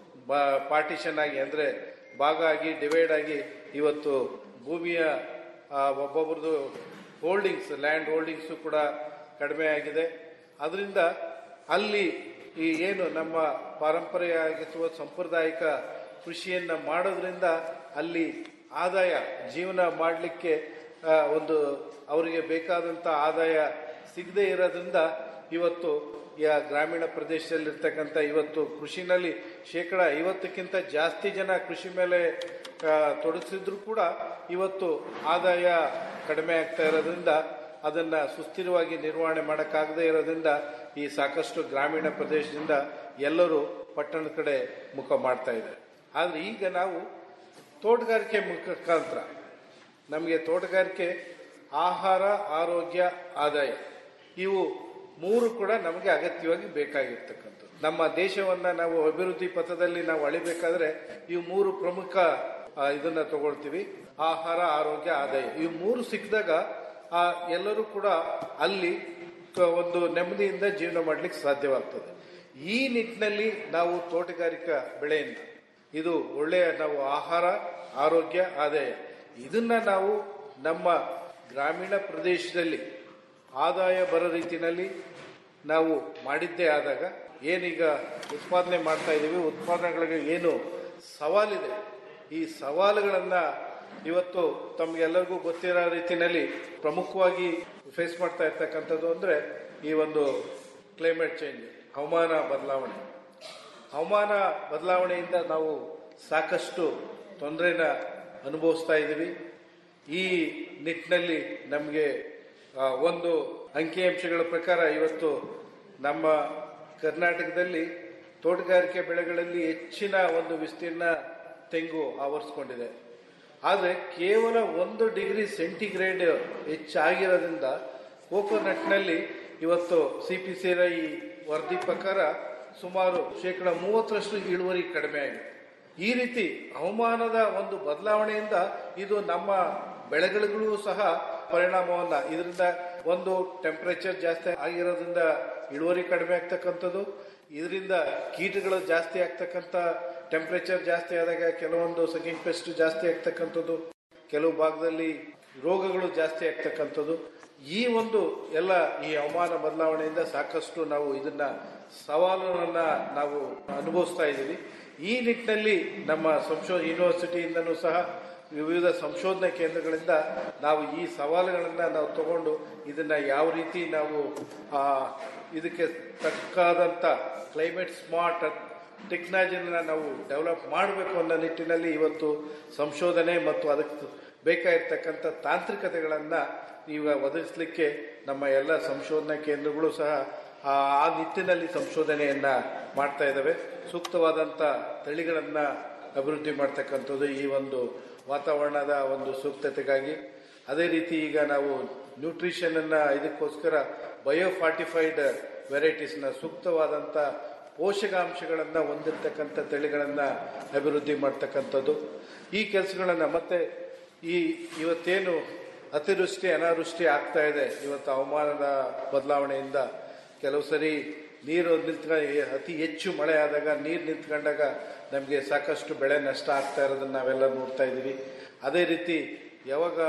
ಪಾರ್ಟಿಷನ್ ಆಗಿ ಅಂದ್ರೆ ಭಾಗ ಆಗಿ ಡಿವೈಡ್ ಆಗಿ ಇವತ್ತು ಭೂಮಿಯ ಆ, ಒಬ್ಬೊಬ್ರದ್ದು ಹೋಲ್ಡಿಂಗ್ಸ್ ಲ್ಯಾಂಡ್ ಹೋಲ್ಡಿಂಗ್ಸ್ ಕೂಡ ಕಡಿಮೆ ಆಗಿದೆ ಅದರಿಂದ ಅಲ್ಲಿ ಈ ಏನು ನಮ್ಮ ಪಾರಂಪರ್ಯ ಅಥವಾ ಸಾಂಪ್ರದಾಯಿಕ ಕೃಷಿಯನ್ನ ಮಾಡೋದ್ರಿಂದ ಅಲ್ಲಿ ಆದಾಯ ಜೀವನ ಮಾಡಲಿಕ್ಕೆ ಒಂದು ಅವರಿಗೆ ಬೇಕಾದಂತ ಆದಾಯ ಸಿಗದೆ ಇರೋದ್ರಿಂದ ಇವತ್ತು ಈ ಗ್ರಾಮೀಣ ಪ್ರದೇಶದಲ್ಲಿರ್ತಕ್ಕಂಥ ಇವತ್ತು ಕೃಷಿನಲ್ಲಿ ಶೇಕಡ ಐವತ್ತಕ್ಕಿಂತ ಜಾಸ್ತಿ ಜನ ಕೃಷಿ ಮೇಲೆ ಆ, ತೊಡಗಿಸಿದ್ರು ಕೂಡ ಇವತ್ತು ಆದಾಯ ಕಡಿಮೆ ಆಗ್ತಾ ಇರೋದ್ರಿಂದ ಅದನ್ನ ಸುಸ್ಥಿರವಾಗಿ ನಿರ್ವಹಣೆ ಮಾಡಕ್ಕಾಗದೇ ಇರೋದ್ರಿಂದ ಈ ಸಾಕಷ್ಟು ಗ್ರಾಮೀಣ ಪ್ರದೇಶದಿಂದ ಎಲ್ಲರೂ ಪಟ್ಟಣದ ಕಡೆ ಮುಖ ಮಾಡ್ತಾ ಇದ್ದಾರೆ ಆದ್ರೆ ಈಗ ನಾವು ತೋಟಗಾರಿಕೆ ಮುಖಾಂತರ ನಮಗೆ ತೋಟಗಾರಿಕೆ ಆಹಾರ ಆರೋಗ್ಯ ಆದಾಯ ಇವು ಮೂರು ಕೂಡ ನಮಗೆ ಅಗತ್ಯವಾಗಿ ಬೇಕಾಗಿರ್ತಕ್ಕಂಥದ್ದು ನಮ್ಮ ದೇಶವನ್ನ ನಾವು ಅಭಿವೃದ್ಧಿ ಪಥದಲ್ಲಿ ನಾವು ಅಳಿಬೇಕಾದ್ರೆ ಇವು ಮೂರು ಪ್ರಮುಖ ಆ, ಇದನ್ನ ತಗೊಳ್ತೀವಿ ಆಹಾರ ಆರೋಗ್ಯ ಆದಾಯ ಇವು ಮೂರು ಸಿಕ್ಕಿದಾಗ ಆ ಎಲ್ಲರೂ ಕೂಡ ಅಲ್ಲಿ ಕ- ಒಂದು ನೆಮ್ಮದಿಯಿಂದ ಜೀವನ ಮಾಡ್ಲಿಕ್ಕೆ ಸಾಧ್ಯವಾಗ್ತದೆ ಈ ನಿಟ್ಟಿನಲ್ಲಿ ನಾವು ತೋಟಗಾರಿಕಾ ಬೆಳೆಯಿಂದ ಇದು ಒಳ್ಳೆಯ ನಾವು ಆಹಾರ ಆರೋಗ್ಯ ಆದಾಯ ಇದನ್ನ ನಾವು ನಮ್ಮ ಗ್ರಾಮೀಣ ಪ್ರದೇಶದಲ್ಲಿ ಆದಾಯ ಬರೋ ರೀತಿಯಲ್ಲಿ ನಾವು ಮಾಡಿದ್ದೇ ಆದಾಗ ಏನೀಗ ಉತ್ಪಾದನೆ ಮಾಡ್ತಾ ಇದ್ದೀವಿ ಉತ್ಪಾದನೆಗಳಿಗೆ ಏನು ಸವಾಲಿದೆ ಈ ಸವಾಲುಗಳನ್ನ ಇವತ್ತು ತಮ್ಗೆಲ್ಲರಿಗೂ ಗೊತ್ತಿರೋ ರೀತಿಯಲ್ಲಿ ಪ್ರಮುಖವಾಗಿ ಫೇಸ್ ಮಾಡ್ತಾ ಇರ್ತಕ್ಕಂಥದ್ದು ಅಂದ್ರೆ ಈ ಒಂದು ಕ್ಲೈಮೇಟ್ ಚೇಂಜ್ ಹವಾಮಾನ ಬದಲಾವಣೆ ಹವಾಮಾನ ಬದಲಾವಣೆಯಿಂದ ನಾವು ಸಾಕಷ್ಟು ತೊಂದರೆನ ಅನುಭವಿಸ್ತಾ ಇದ್ದೀವಿ ಈ ನಿಟ್ಟಿನಲ್ಲಿ ನಮಗೆ ಒಂದು ಅಂಕಿಅಂಶಗಳ ಪ್ರಕಾರ ಇವತ್ತು ನಮ್ಮ ಕರ್ನಾಟಕದಲ್ಲಿ ತೋಟಗಾರಿಕೆ ಬೆಳೆಗಳಲ್ಲಿ ಹೆಚ್ಚಿನ ಒಂದು ವಿಸ್ತೀರ್ಣ ತೆಂಗು ಆವರಿಸ್ಕೊಂಡಿದೆ ಆದರೆ ಕೇವಲ ಒಂದು ಡಿಗ್ರಿ ಸೆಂಟಿಗ್ರೇಡ್ ಹೆಚ್ಚಾಗಿರೋದ್ರಿಂದ ಕೋಕೋನಟ್ನಲ್ಲಿ ಇವತ್ತು ಸಿ ಪಿ ಈ ವರದಿ ಪ್ರಕಾರ ಸುಮಾರು ಶೇಕಡ ಮೂವತ್ತರಷ್ಟು ಇಳುವರಿ ಕಡಿಮೆ ಆಗಿದೆ ಈ ರೀತಿ ಹವಾಮಾನದ ಒಂದು ಬದಲಾವಣೆಯಿಂದ ಇದು ನಮ್ಮ ಬೆಳೆಗಳಿಗೂ ಸಹ ಪರಿಣಾಮವನ್ನ ಇದರಿಂದ ಒಂದು ಟೆಂಪರೇಚರ್ ಜಾಸ್ತಿ ಆಗಿರೋದ್ರಿಂದ ಇಳುವರಿ ಕಡಿಮೆ ಆಗ್ತಕ್ಕಂಥದ್ದು ಇದರಿಂದ ಕೀಟಗಳು ಜಾಸ್ತಿ ಆಗ್ತಕ್ಕಂಥ ಟೆಂಪರೇಚರ್ ಜಾಸ್ತಿ ಆದಾಗ ಕೆಲವೊಂದು ಸಗಿಂಗ್ ಪೆಸ್ಟ್ ಜಾಸ್ತಿ ಆಗ್ತಕ್ಕಂಥದ್ದು ಕೆಲವು ಭಾಗದಲ್ಲಿ ರೋಗಗಳು ಜಾಸ್ತಿ ಆಗ್ತಕ್ಕಂಥದ್ದು ಈ ಒಂದು ಎಲ್ಲ ಈ ಹವಾಮಾನ ಬದಲಾವಣೆಯಿಂದ ಸಾಕಷ್ಟು ನಾವು ಇದನ್ನ ಸವಾಲುಗಳನ್ನ ನಾವು ಅನುಭವಿಸ್ತಾ ಇದ್ದೀವಿ ಈ ನಿಟ್ಟಿನಲ್ಲಿ ನಮ್ಮ ಸಂಶೋ ಯೂನಿವರ್ಸಿಟಿಯಿಂದನೂ ಸಹ ವಿವಿಧ ಸಂಶೋಧನಾ ಕೇಂದ್ರಗಳಿಂದ ನಾವು ಈ ಸವಾಲುಗಳನ್ನ ನಾವು ತಗೊಂಡು ಇದನ್ನ ಯಾವ ರೀತಿ ನಾವು ಆ, ಇದಕ್ಕೆ ತಕ್ಕಾದಂತ ಕ್ಲೈಮೇಟ್ ಸ್ಮಾರ್ಟ್ ಟೆಕ್ನಾಲಜಿನ ನಾವು ಡೆವಲಪ್ ಮಾಡಬೇಕು ಅನ್ನೋ ನಿಟ್ಟಿನಲ್ಲಿ ಇವತ್ತು ಸಂಶೋಧನೆ ಮತ್ತು ಅದಕ್ಕೆ ಬೇಕಾಗಿರ್ತಕ್ಕಂಥ ತಾಂತ್ರಿಕತೆಗಳನ್ನ ಈಗ ಒದಗಿಸ್ಲಿಕ್ಕೆ ನಮ್ಮ ಎಲ್ಲ ಸಂಶೋಧನಾ ಕೇಂದ್ರಗಳು ಸಹ ಆ ಆ ನಿಟ್ಟಿನಲ್ಲಿ ಸಂಶೋಧನೆಯನ್ನ ಮಾಡ್ತಾ ಇದ್ದಾವೆ ಸೂಕ್ತವಾದಂತ ತಳಿಗಳನ್ನ ಅಭಿವೃದ್ಧಿ ಮಾಡ್ತಕ್ಕಂಥದ್ದು ಈ ಒಂದು ವಾತಾವರಣದ ಒಂದು ಸೂಕ್ತತೆಗಾಗಿ ಅದೇ ರೀತಿ ಈಗ ನಾವು ನ್ಯೂಟ್ರಿಷನ್ ಅನ್ನ ಇದಕ್ಕೋಸ್ಕರ ಬಯೋ ಫಾರ್ಟಿಫೈಡ್ ವೆರೈಟೀಸ್ನ ಸೂಕ್ತವಾದಂತ ಪೋಷಕಾಂಶಗಳನ್ನು ಹೊಂದಿರತಕ್ಕಂಥ ತಳಿಗಳನ್ನು ಅಭಿವೃದ್ಧಿ ಮಾಡ್ತಕ್ಕಂಥದ್ದು ಈ ಕೆಲಸಗಳನ್ನು ಮತ್ತೆ ಈ ಇವತ್ತೇನು ಅತಿವೃಷ್ಟಿ ಅನಾವೃಷ್ಟಿ ಆಗ್ತಾ ಇದೆ ಇವತ್ತು ಹವಾಮಾನದ ಬದಲಾವಣೆಯಿಂದ ಕೆಲವು ಸರಿ ನೀರು ನಿಂತ್ಕ ಅತಿ ಹೆಚ್ಚು ಮಳೆ ಆದಾಗ ನೀರು ನಿಂತ್ಕೊಂಡಾಗ ನಮಗೆ ಸಾಕಷ್ಟು ಬೆಳೆ ನಷ್ಟ ಆಗ್ತಾ ಇರೋದನ್ನ ನಾವೆಲ್ಲ ನೋಡ್ತಾ ಇದ್ದೀವಿ ಅದೇ ರೀತಿ ಯಾವಾಗ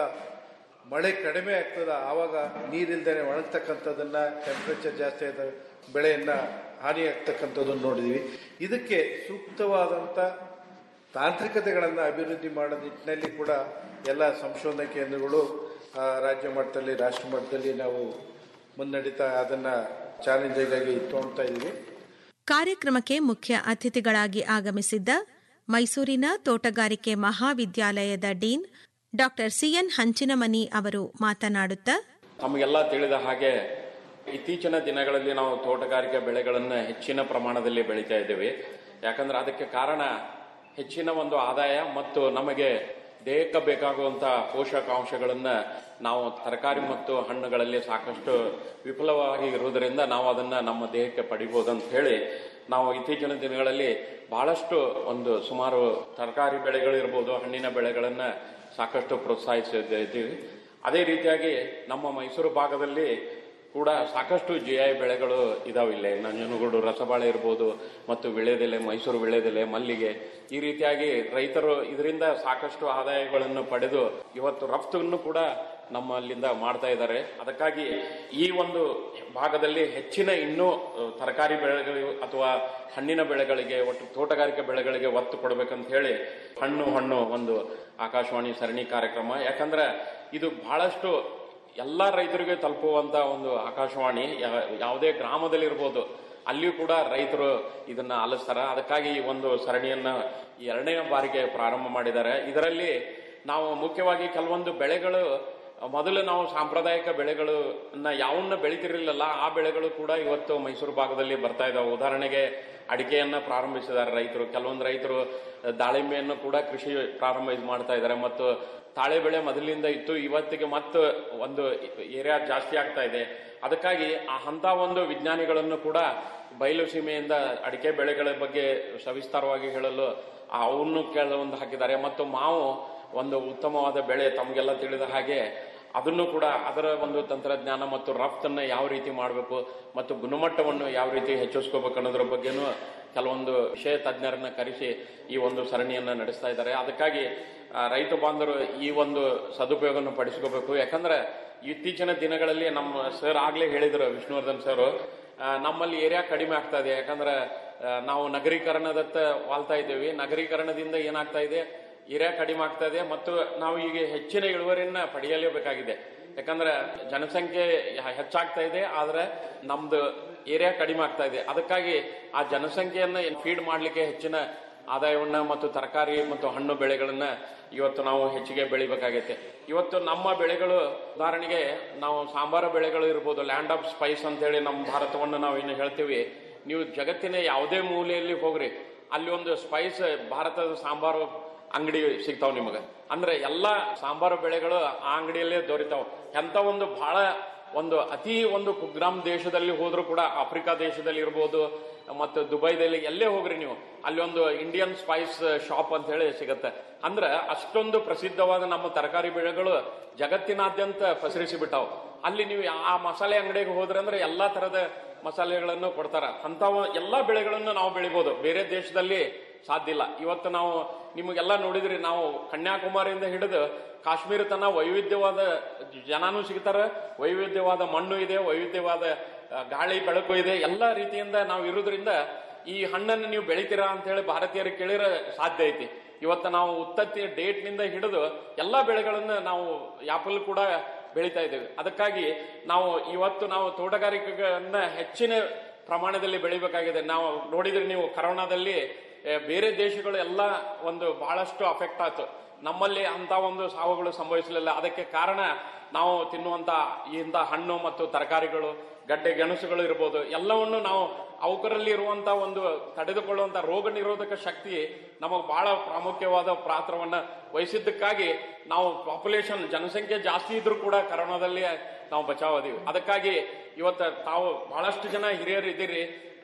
ಮಳೆ ಕಡಿಮೆ ಆಗ್ತದ ಆವಾಗ ನೀರಿಲ್ದೇನೆ ಒಣಗ್ತಕ್ಕಂಥದ್ದನ್ನ ಟೆಂಪ್ರೇಚರ್ ಜಾಸ್ತಿ ಆದ ಬೆಳೆಯನ್ನ ಹಾನಿ ಆಗ್ತಕ್ಕಂಥದ್ದನ್ನು ನೋಡಿದೀವಿ ಇದಕ್ಕೆ ಸೂಕ್ತವಾದಂಥ ತಾಂತ್ರಿಕತೆಗಳನ್ನು ಅಭಿವೃದ್ಧಿ ಮಾಡೋ ನಿಟ್ಟಿನಲ್ಲಿ ಕೂಡ ಎಲ್ಲ ಸಂಶೋಧನಾ ಕೇಂದ್ರಗಳು ಆ, ರಾಜ್ಯ ಮಟ್ಟದಲ್ಲಿ ರಾಷ್ಟ್ರ ಮಟ್ಟದಲ್ಲಿ ನಾವು ಮುನ್ನಡೀತಾ ಅದನ್ನ ಚಾಲೆಂಜಿಗಾಗಿ ತಗೊಳ್ತಾ ಇದ್ದೀವಿ ಕಾರ್ಯಕ್ರಮಕ್ಕೆ ಮುಖ್ಯ ಅತಿಥಿಗಳಾಗಿ ಆಗಮಿಸಿದ್ದ ಮೈಸೂರಿನ ತೋಟಗಾರಿಕೆ ಮಹಾವಿದ್ಯಾಲಯದ ಡೀನ್ ಡಾ ಸಿಎನ್ ಹಂಚಿನಮನಿ ಅವರು ಮಾತನಾಡುತ್ತಾ ನಮಗೆಲ್ಲ ತಿಳಿದ ಹಾಗೆ ಇತ್ತೀಚಿನ ದಿನಗಳಲ್ಲಿ ನಾವು ತೋಟಗಾರಿಕೆ ಬೆಳೆಗಳನ್ನು ಹೆಚ್ಚಿನ ಪ್ರಮಾಣದಲ್ಲಿ ಬೆಳೀತಾ ಇದ್ದೇವೆ ಯಾಕಂದ್ರೆ ಅದಕ್ಕೆ ಕಾರಣ ಹೆಚ್ಚಿನ ಒಂದು ಆದಾಯ ಮತ್ತು ನಮಗೆ ದೇಹಕ್ಕೆ ಬೇಕಾಗುವಂತ ಪೋಷಕಾಂಶಗಳನ್ನ ನಾವು ತರಕಾರಿ ಮತ್ತು ಹಣ್ಣುಗಳಲ್ಲಿ ಸಾಕಷ್ಟು ವಿಫಲವಾಗಿ ಇರುವುದರಿಂದ ನಾವು ಅದನ್ನ ನಮ್ಮ ದೇಹಕ್ಕೆ ಪಡಿಬಹುದು ಅಂತ ಹೇಳಿ ನಾವು ಇತ್ತೀಚಿನ ದಿನಗಳಲ್ಲಿ ಬಹಳಷ್ಟು ಒಂದು ಸುಮಾರು ತರಕಾರಿ ಬೆಳೆಗಳಿರ್ಬೋದು ಹಣ್ಣಿನ ಬೆಳೆಗಳನ್ನ ಸಾಕಷ್ಟು ಪ್ರೋತ್ಸಾಹಿಸಿದ್ದೀವಿ ಅದೇ ರೀತಿಯಾಗಿ ನಮ್ಮ ಮೈಸೂರು ಭಾಗದಲ್ಲಿ ಕೂಡ ಸಾಕಷ್ಟು ಜಿ ಐ ಬೆಳೆಗಳು ಇದಾವೆ ಇಲ್ಲೇ ನಂಜನಗೂಡು ರಸಬಾಳೆ ಇರ್ಬೋದು ಮತ್ತು ವಿಳೆದೆಲೆ ಮೈಸೂರು ವಿಳೆದೆಲೆ ಮಲ್ಲಿಗೆ ಈ ರೀತಿಯಾಗಿ ರೈತರು ಇದರಿಂದ ಸಾಕಷ್ಟು ಆದಾಯಗಳನ್ನು ಪಡೆದು ಇವತ್ತು ರಫ್ತನ್ನು ಕೂಡ ನಮ್ಮಲ್ಲಿಂದ ಮಾಡ್ತಾ ಇದ್ದಾರೆ ಅದಕ್ಕಾಗಿ ಈ ಒಂದು ಭಾಗದಲ್ಲಿ ಹೆಚ್ಚಿನ ಇನ್ನೂ ಅಹ್, ತರಕಾರಿ ಬೆಳೆಗಳು ಅಥವಾ ಹಣ್ಣಿನ ಬೆಳೆಗಳಿಗೆ ಒಟ್ಟು ತೋಟಗಾರಿಕೆ ಬೆಳೆಗಳಿಗೆ ಒತ್ತು ಕೊಡಬೇಕಂತ ಹೇಳಿ ಹಣ್ಣು ಹಣ್ಣು ಒಂದು ಆಕಾಶವಾಣಿ ಸರಣಿ ಕಾರ್ಯಕ್ರಮ ಯಾಕಂದ್ರೆ ಇದು ಬಹಳಷ್ಟು ಎಲ್ಲ ರೈತರಿಗೆ ತಲುಪುವಂತ ಒಂದು ಆಕಾಶವಾಣಿ ಯಾ- ಯಾವುದೇ ಗ್ರಾಮದಲ್ಲಿರ್ಬೋದು ಅಲ್ಲಿಯೂ ಕೂಡ ರೈತರು ಇದನ್ನ ಆಲಿಸ್ತಾರ ಅದಕ್ಕಾಗಿ ಈ ಒಂದು ಸರಣಿಯನ್ನ ಎರಡನೇ ಬಾರಿಗೆ ಪ್ರಾರಂಭ ಮಾಡಿದ್ದಾರೆ ಇದರಲ್ಲಿ ನಾವು ಮುಖ್ಯವಾಗಿ ಕೆಲವೊಂದು ಬೆಳೆಗಳು ಮೊದಲು ನಾವು ಸಾಂಪ್ರದಾಯಿಕ ಬೆಳೆಗಳು ಯಾವನ್ನ ಬೆಳಿತಿರ್ಲಿಲ್ಲ ಆ ಬೆಳೆಗಳು ಕೂಡ ಇವತ್ತು ಮೈಸೂರು ಭಾಗದಲ್ಲಿ ಬರ್ತಾ ಇದಾವೆ ಉದಾಹರಣೆಗೆ ಅಡಿಕೆಯನ್ನ ಪ್ರಾರಂಭಿಸಿದ್ದಾರೆ ರೈತರು ಕೆಲವೊಂದು ರೈತರು ದಾಳಿಂಬೆಯನ್ನು ಕೂಡ ಕೃಷಿ ಪ್ರಾರಂಭ ಇದ್ ಮಾಡ್ತಾ ಇದ್ದಾರೆ ಮತ್ತು ತಾಳೆ ಬೆಳೆ ಮೊದಲಿನಿಂದ ಇತ್ತು ಇವತ್ತಿಗೆ ಮತ್ತೆ ಒಂದು ಏರಿಯಾ ಜಾಸ್ತಿ ಆಗ್ತಾ ಇದೆ ಅದಕ್ಕಾಗಿ ಆ ಅಂತ ಒಂದು ವಿಜ್ಞಾನಿಗಳನ್ನು ಕೂಡ ಬಯಲು ಸೀಮೆಯಿಂದ ಅಡಿಕೆ ಬೆಳೆಗಳ ಬಗ್ಗೆ ಸವಿಸ್ತಾರವಾಗಿ ಹೇಳಲು ಅವನ್ನು ಕೆಲವೊಂದು ಹಾಕಿದ್ದಾರೆ ಮತ್ತು ಮಾವು ಒಂದು ಉತ್ತಮವಾದ ಬೆಳೆ ತಮಗೆಲ್ಲ ತಿಳಿದ ಹಾಗೆ ಅದನ್ನು ಕೂಡ ಅದರ ಒಂದು ತಂತ್ರಜ್ಞಾನ ಮತ್ತು ರಫ್ತನ್ನ ಯಾವ ರೀತಿ ಮಾಡಬೇಕು ಮತ್ತು ಗುಣಮಟ್ಟವನ್ನು ಯಾವ ರೀತಿ ಹೆಚ್ಚಿಸ್ಕೋಬೇಕು ಅನ್ನೋದ್ರ ಬಗ್ಗೆನೂ ಕೆಲವೊಂದು ವಿಷಯ ತಜ್ಞರನ್ನ ಕರೆಸಿ ಈ ಒಂದು ಸರಣಿಯನ್ನ ನಡೆಸ್ತಾ ಇದ್ದಾರೆ ಅದಕ್ಕಾಗಿ ಆ, ರೈತ ಬಾಂಧವರು ಈ ಒಂದು ಸದುಪಯೋಗವನ್ನು ಪಡಿಸ್ಕೋಬೇಕು ಯಾಕಂದ್ರೆ ಇತ್ತೀಚಿನ ದಿನಗಳಲ್ಲಿ ನಮ್ಮ ಸರ್ ಆಗ್ಲೇ ಹೇಳಿದ್ರು ವಿಷ್ಣುವರ್ಧನ್ ಸರ್ ನಮ್ಮಲ್ಲಿ ಏರಿಯಾ ಕಡಿಮೆ ಆಗ್ತಾ ಇದೆ ಯಾಕಂದ್ರೆ ಆ, ನಾವು ನಗರೀಕರಣದತ್ತ ವಾಲ್ತಾ ಇದ್ದೇವೆ ನಗರೀಕರಣದಿಂದ ಏನಾಗ್ತಾ ಇದೆ ಏರಿಯಾ ಕಡಿಮೆ ಆಗ್ತಾ ಇದೆ ಮತ್ತು ನಾವು ಈಗ ಹೆಚ್ಚಿನ ಇಳುವರಿಯನ್ನ ಪಡೆಯಲೇಬೇಕಾಗಿದೆ ಯಾಕಂದ್ರೆ ಜನಸಂಖ್ಯೆ ಹೆ- ಹೆಚ್ಚಾಗ್ತಾ ಇದೆ ಆದ್ರೆ ನಮ್ದು ಏರಿಯಾ ಕಡಿಮೆ ಆಗ್ತಾ ಇದೆ ಅದಕ್ಕಾಗಿ ಆ ಜನಸಂಖ್ಯೆಯನ್ನ ಫೀಡ್ ಮಾಡ್ಲಿಕ್ಕೆ ಹೆಚ್ಚಿನ ಆದಾಯವನ್ನ ಮತ್ತು ತರಕಾರಿ ಮತ್ತು ಹಣ್ಣು ಬೆಳೆಗಳನ್ನ ಇವತ್ತು ನಾವು ಹೆಚ್ಚಿಗೆ ಬೆಳಿಬೇಕಾಗೈತೆ ಇವತ್ತು ನಮ್ಮ ಬೆಳೆಗಳು ಉದಾಹರಣೆಗೆ ನಾವು ಸಾಂಬಾರ ಬೆಳೆಗಳು ಇರ್ಬೋದು ಲ್ಯಾಂಡ್ ಆಫ್ ಸ್ಪೈಸ್ ಅಂತ ಹೇಳಿ ನಮ್ಮ ಭಾರತವನ್ನು ನಾವು ಏನು ಹೇಳ್ತೀವಿ ನೀವು ಜಗತ್ತಿನ ಯಾವುದೇ ಮೂಲೆಯಲ್ಲಿ ಹೋಗ್ರಿ ಅಲ್ಲಿ ಒಂದು ಸ್ಪೈಸ್ ಭಾರತದ ಸಾಂಬಾರು ಅಂಗಡಿ ಸಿಗ್ತಾವ್ ನಿಮಗೆ ಅಂದ್ರೆ ಎಲ್ಲಾ ಸಾಂಬಾರು ಬೆಳೆಗಳು ಆ ಅಂಗಡಿಯಲ್ಲೇ ದೊರೀತಾವ್ ಎಂತ ಒಂದು ಬಹಳ ಒಂದು ಅತಿ ಒಂದು ಕುಗ್ರಾಮ್ ದೇಶದಲ್ಲಿ ಹೋದ್ರೂ ಕೂಡ ಆಫ್ರಿಕಾ ದೇಶದಲ್ಲಿ ಇರ್ಬೋದು ಮತ್ತು ದುಬೈದಲ್ಲಿ ಎಲ್ಲೇ ಹೋಗ್ರಿ ನೀವು ಅಲ್ಲಿ ಒಂದು ಇಂಡಿಯನ್ ಸ್ಪೈಸ್ ಶಾಪ್ ಅಂತ ಹೇಳಿ ಸಿಗತ್ತೆ ಅಂದ್ರೆ ಅಷ್ಟೊಂದು ಪ್ರಸಿದ್ಧವಾದ ನಮ್ಮ ತರಕಾರಿ ಬೆಳೆಗಳು ಜಗತ್ತಿನಾದ್ಯಂತ ಪಸರಿಸಿ ಬಿಟ್ಟಾವ್ ಅಲ್ಲಿ ನೀವು ಆ ಮಸಾಲೆ ಅಂಗಡಿಗೆ ಹೋದ್ರೆ ಅಂದ್ರೆ ಎಲ್ಲಾ ತರದ ಮಸಾಲೆಗಳನ್ನು ಕೊಡ್ತಾರ ಅಂತ ಎಲ್ಲಾ ಬೆಳೆಗಳನ್ನು ನಾವು ಬೆಳಿಬಹುದು ಬೇರೆ ದೇಶದಲ್ಲಿ ಸಾಧ್ಯ ಇಲ್ಲ ಇವತ್ತು ನಾವು ನಿಮಗೆಲ್ಲ ನೋಡಿದ್ರಿ ನಾವು ಕನ್ಯಾಕುಮಾರಿಯಿಂದ ಹಿಡಿದು ಕಾಶ್ಮೀರ ತನ ವೈವಿಧ್ಯವಾದ ಜನನೂ ಸಿಗ್ತಾರ ವೈವಿಧ್ಯವಾದ ಮಣ್ಣು ಇದೆ ವೈವಿಧ್ಯವಾದ ಆ, ಗಾಳಿ ಬೆಳಕು ಇದೆ ಎಲ್ಲ ರೀತಿಯಿಂದ ನಾವು ಇರೋದ್ರಿಂದ ಈ ಹಣ್ಣನ್ನು ನೀವು ಬೆಳಿತೀರಾ ಅಂತ ಹೇಳಿ ಭಾರತೀಯರಿಗೆ ಕೇಳಿರ ಸಾಧ್ಯ ಐತಿ ಇವತ್ತು ನಾವು ಉತ್ತತ್ತಿ ಡೇಟ್ ನಿಂದ ಹಿಡಿದು ಎಲ್ಲಾ ಬೆಳೆಗಳನ್ನ ನಾವು ಆಪಲ್ ಕೂಡ ಬೆಳಿತಾ ಇದ್ದೇವೆ ಅದಕ್ಕಾಗಿ ನಾವು ಇವತ್ತು ನಾವು ತೋಟಗಾರಿಕೆಗಳನ್ನ ಹೆಚ್ಚಿನ ಪ್ರಮಾಣದಲ್ಲಿ ಬೆಳಿಬೇಕಾಗಿದೆ ನಾವು ನೋಡಿದ್ರೆ ನೀವು ಕರೋನಾದಲ್ಲಿ ಏ, ಬೇರೆ ದೇಶಗಳು ಎಲ್ಲ ಒಂದು ಬಹಳಷ್ಟು ಅಫೆಕ್ಟ್ ಆಯ್ತು ನಮ್ಮಲ್ಲಿ ಅಂತ ಒಂದು ಸಾವುಗಳು ಸಂಭವಿಸಲಿಲ್ಲ ಅದಕ್ಕೆ ಕಾರಣ ನಾವು ತಿನ್ನುವಂತ ಇಂಥ ಹಣ್ಣು ಮತ್ತು ತರಕಾರಿಗಳು ಗಡ್ಡೆ ಗೆಣಸುಗಳು ಇರ್ಬೋದು ಎಲ್ಲವನ್ನು ನಾವು ಅವಕರಲ್ಲಿ ಇರುವಂತ ಒಂದು ತಡೆದುಕೊಳ್ಳುವಂತ ರೋಗ ನಿರೋಧಕ ಶಕ್ತಿ ನಮಗೆ ಬಹಳ ಪ್ರಾಮುಖ್ಯವಾದ ಪಾತ್ರವನ್ನ ವಹಿಸಿದ್ದಕ್ಕಾಗಿ ನಾವು ಪಾಪ್ಯುಲೇಷನ್ ಜನಸಂಖ್ಯೆ ಜಾಸ್ತಿ ಇದ್ರೂ ಕೂಡ ಕರೋನಾದಲ್ಲಿ ನಾವು ಬಚಾವದೀವಿ ಅದಕ್ಕಾಗಿ ಇವತ್ತು ತಾವು ಬಹಳಷ್ಟು ಜನ ಹಿರಿಯರು ಇದ್ದೀರಿ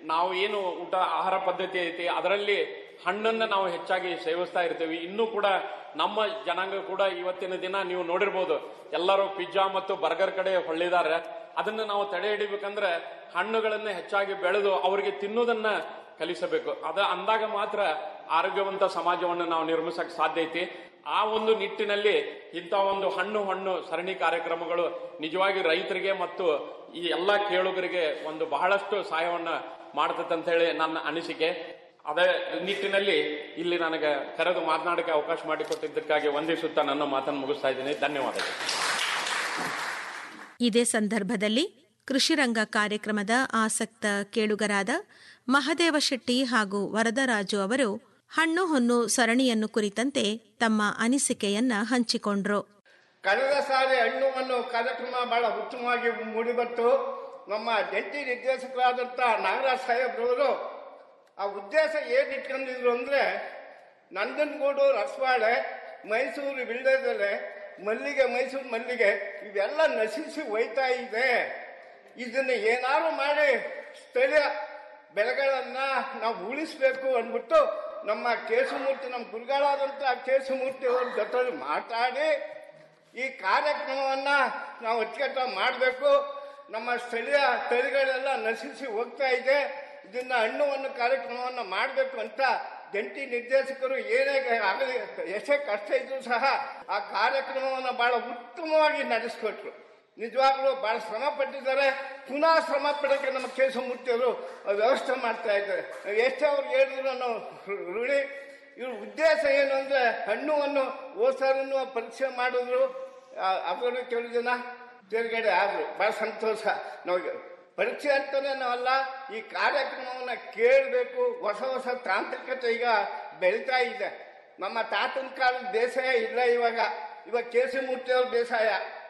ನಾವು ಏನು ಊಟ ಆಹಾರ ಪದ್ಧತಿ ಐತಿ ಅದರಲ್ಲಿ ಹಣ್ಣನ್ನ ನಾವು ಹೆಚ್ಚಾಗಿ ಸೇವಿಸ್ತಾ ಇರ್ತೀವಿ ಇನ್ನೂ ಕೂಡ ನಮ್ಮ ಜನಾಂಗ ಕೂಡ ಇವತ್ತಿನ ದಿನ ನೀವು ನೋಡಿರ್ಬೋದು ಎಲ್ಲರೂ ಪಿಜ್ಜಾ ಮತ್ತು ಬರ್ಗರ್ ಕಡೆ ಹೊಳ್ಳಿದ್ದಾರೆ ಅದನ್ನ ನಾವು ತಡೆ ಹಿಡಿಬೇಕಂದ್ರೆ ಹಣ್ಣುಗಳನ್ನ ಹೆಚ್ಚಾಗಿ ಬೆಳೆದು ಅವರಿಗೆ ತಿನ್ನೋದನ್ನ ಕಲಿಸಬೇಕು ಅದ ಅಂದಾಗ ಮಾತ್ರ ಆರೋಗ್ಯವಂತ ಸಮಾಜವನ್ನು ನಾವು ನಿರ್ಮಿಸಕ್ ಸಾಧ್ಯ ಐತಿ ಆ ಒಂದು ನಿಟ್ಟಿನಲ್ಲಿ ಇಂಥ ಒಂದು ಹಣ್ಣು ಹಣ್ಣು ಸರಣಿ ಕಾರ್ಯಕ್ರಮಗಳು ನಿಜವಾಗಿ ರೈತರಿಗೆ ಮತ್ತು ಈ ಎಲ್ಲ ಕೇಳುಗರಿಗೆ ಒಂದು ಬಹಳಷ್ಟು ಸಹಾಯವನ್ನ ಮಾಡ್ತದೆ ಅಂತ ಹೇಳಿ ನನ್ನ ಅನಿಸಿಕೆ ಅದೇ ನಿಟ್ಟಿನಲ್ಲಿ ಇಲ್ಲಿ ನನಗೆ ಕರೆದು ಮಾತನಾಡಕ್ಕೆ ಅವಕಾಶ ಮಾಡಿಕೊಟ್ಟಿದ್ದಕ್ಕಾಗಿ ವಂದಿಸುತ್ತಾ ನನ್ನ ಮಾತನ್ನು ಮುಗಿಸ್ತಾ ಇದ್ದೀನಿ ಧನ್ಯವಾದಗಳು ಇದೇ ಸಂದರ್ಭದಲ್ಲಿ ಕೃಷಿರಂಗ ಕಾರ್ಯಕ್ರಮದ ಆಸಕ್ತ ಕೇಳುಗರಾದ ಮಹದೇವ ಶೆಟ್ಟಿ ಹಾಗೂ ವರದರಾಜು ಅವರು ಹಣ್ಣು ಹೊನ್ನು ಸರಣಿಯನ್ನು ಕುರಿತಂತೆ ತಮ್ಮ ಅನಿಸಿಕೆಯನ್ನ ಹಂಚಿಕೊಂಡ್ರು ಕಳೆದ ಸಾರಿ ಹಣ್ಣು ಹಣ್ಣು ಕಾರ್ಯಕ್ರಮ ಬಹಳ ಉತ್ತಮವಾಗಿ ಮೂಡಿಬಂತು ನಮ್ಮ ಜಂಟಿ ನಿರ್ದೇಶಕರಾದಂಥ ನಾಗರಾಜ್ ಸಾಹೇಬ್ರವರು ಆ ಉದ್ದೇಶ ಏನ್ ಇಟ್ಕೊಂಡಿದ್ರು ಅಂದ್ರೆ ನಂಜನಗೂಡು ರಸವಾಡೆ ಮೈಸೂರು ವಿಳ್ಯದೆಲೆ ಮಲ್ಲಿಗೆ ಮೈಸೂರು ಮಲ್ಲಿಗೆ ಇವೆಲ್ಲ ನಶಿಸಿ ಹೋಯ್ತಾ ಇದೆ ಇದನ್ನ ಏನಾದ್ರು ಮಾಡಿ ಸ್ಥಳೀಯ ಬೆಳೆಗಳನ್ನ ನಾವು ಉಳಿಸ್ಬೇಕು ಅಂದ್ಬಿಟ್ಟು ನಮ್ಮ ಕೇಶಮೂರ್ತಿ ನಮ್ಮ ಗುರುಗಳಾದಂಥ ಕೇಶಮೂರ್ತಿ ಅವ್ರ ಜೊತೆ ಮಾತಾಡಿ ಈ ಕಾರ್ಯಕ್ರಮವನ್ನ ನಾವು ಅಚ್ಚುಕಟ್ಟಾಗಿ ಮಾಡಬೇಕು ನಮ್ಮ ಸ್ಥಳೀಯ ತಳಿಗಳೆಲ್ಲ ನಶಿಸಿ ಹೋಗ್ತಾ ಇದೆ ಇದನ್ನ ಹಣ್ಣು ಹಣ್ಣು ಕಾರ್ಯಕ್ರಮವನ್ನ ಮಾಡಬೇಕು ಅಂತ ಜಂಟಿ ನಿರ್ದೇಶಕರು ಏನೇ ಆಗಲಿ ಎಷ್ಟೇ ಕಷ್ಟ ಇದ್ರೂ ಸಹ ಆ ಕಾರ್ಯಕ್ರಮವನ್ನ ಬಹಳ ಉತ್ತಮವಾಗಿ ನಡೆಸ್ಕೊಟ್ರು ನಿಜವಾಗ್ಲೂ ಬಹಳ ಶ್ರಮ ಪಟ್ಟಿದ್ದಾರೆ ಪುನಃ ಶ್ರಮ ಪಡಕ್ಕೆ ನಮ್ಮ ಕೇಶಮೂರ್ತಿಯವರು ವ್ಯವಸ್ಥೆ ಮಾಡ್ತಾ ಇದ್ದಾರೆ ಎಷ್ಟೇ ಅವ್ರು ಹೇಳಿದ್ರು ನಾವು ಋಣಿ ಇವ್ರ ಉದ್ದೇಶ ಏನು ಅಂದ್ರೆ ಹಣ್ಣುವನ್ನು ಓಸರನ್ನು ಪರೀಕ್ಷೆ ಮಾಡಿದ್ರು ಅವರು ಕೆಲವು ಜನ ತೇರ್ಗಡೆ ಆದ್ರು ಬಹಳ ಸಂತೋಷ ನಾವು ಪರೀಕ್ಷೆ ಅಂತಾನೆ ನಾವಲ್ಲ ಈ ಕಾರ್ಯಕ್ರಮವನ್ನ ಕೇಳಬೇಕು ಹೊಸ ಹೊಸ ತಾಂತ್ರಿಕತೆ ಈಗ ಬೆಳೀತಾ ಇದೆ ನಮ್ಮ ತಾತನ ಕಾಲದ ಬೇಸಾಯ ಇಲ್ಲ ಇವಾಗ ಇವಾಗ ಕೇಶಮೂರ್ತಿ ಅವ್ರ ಬೇಸಾಯ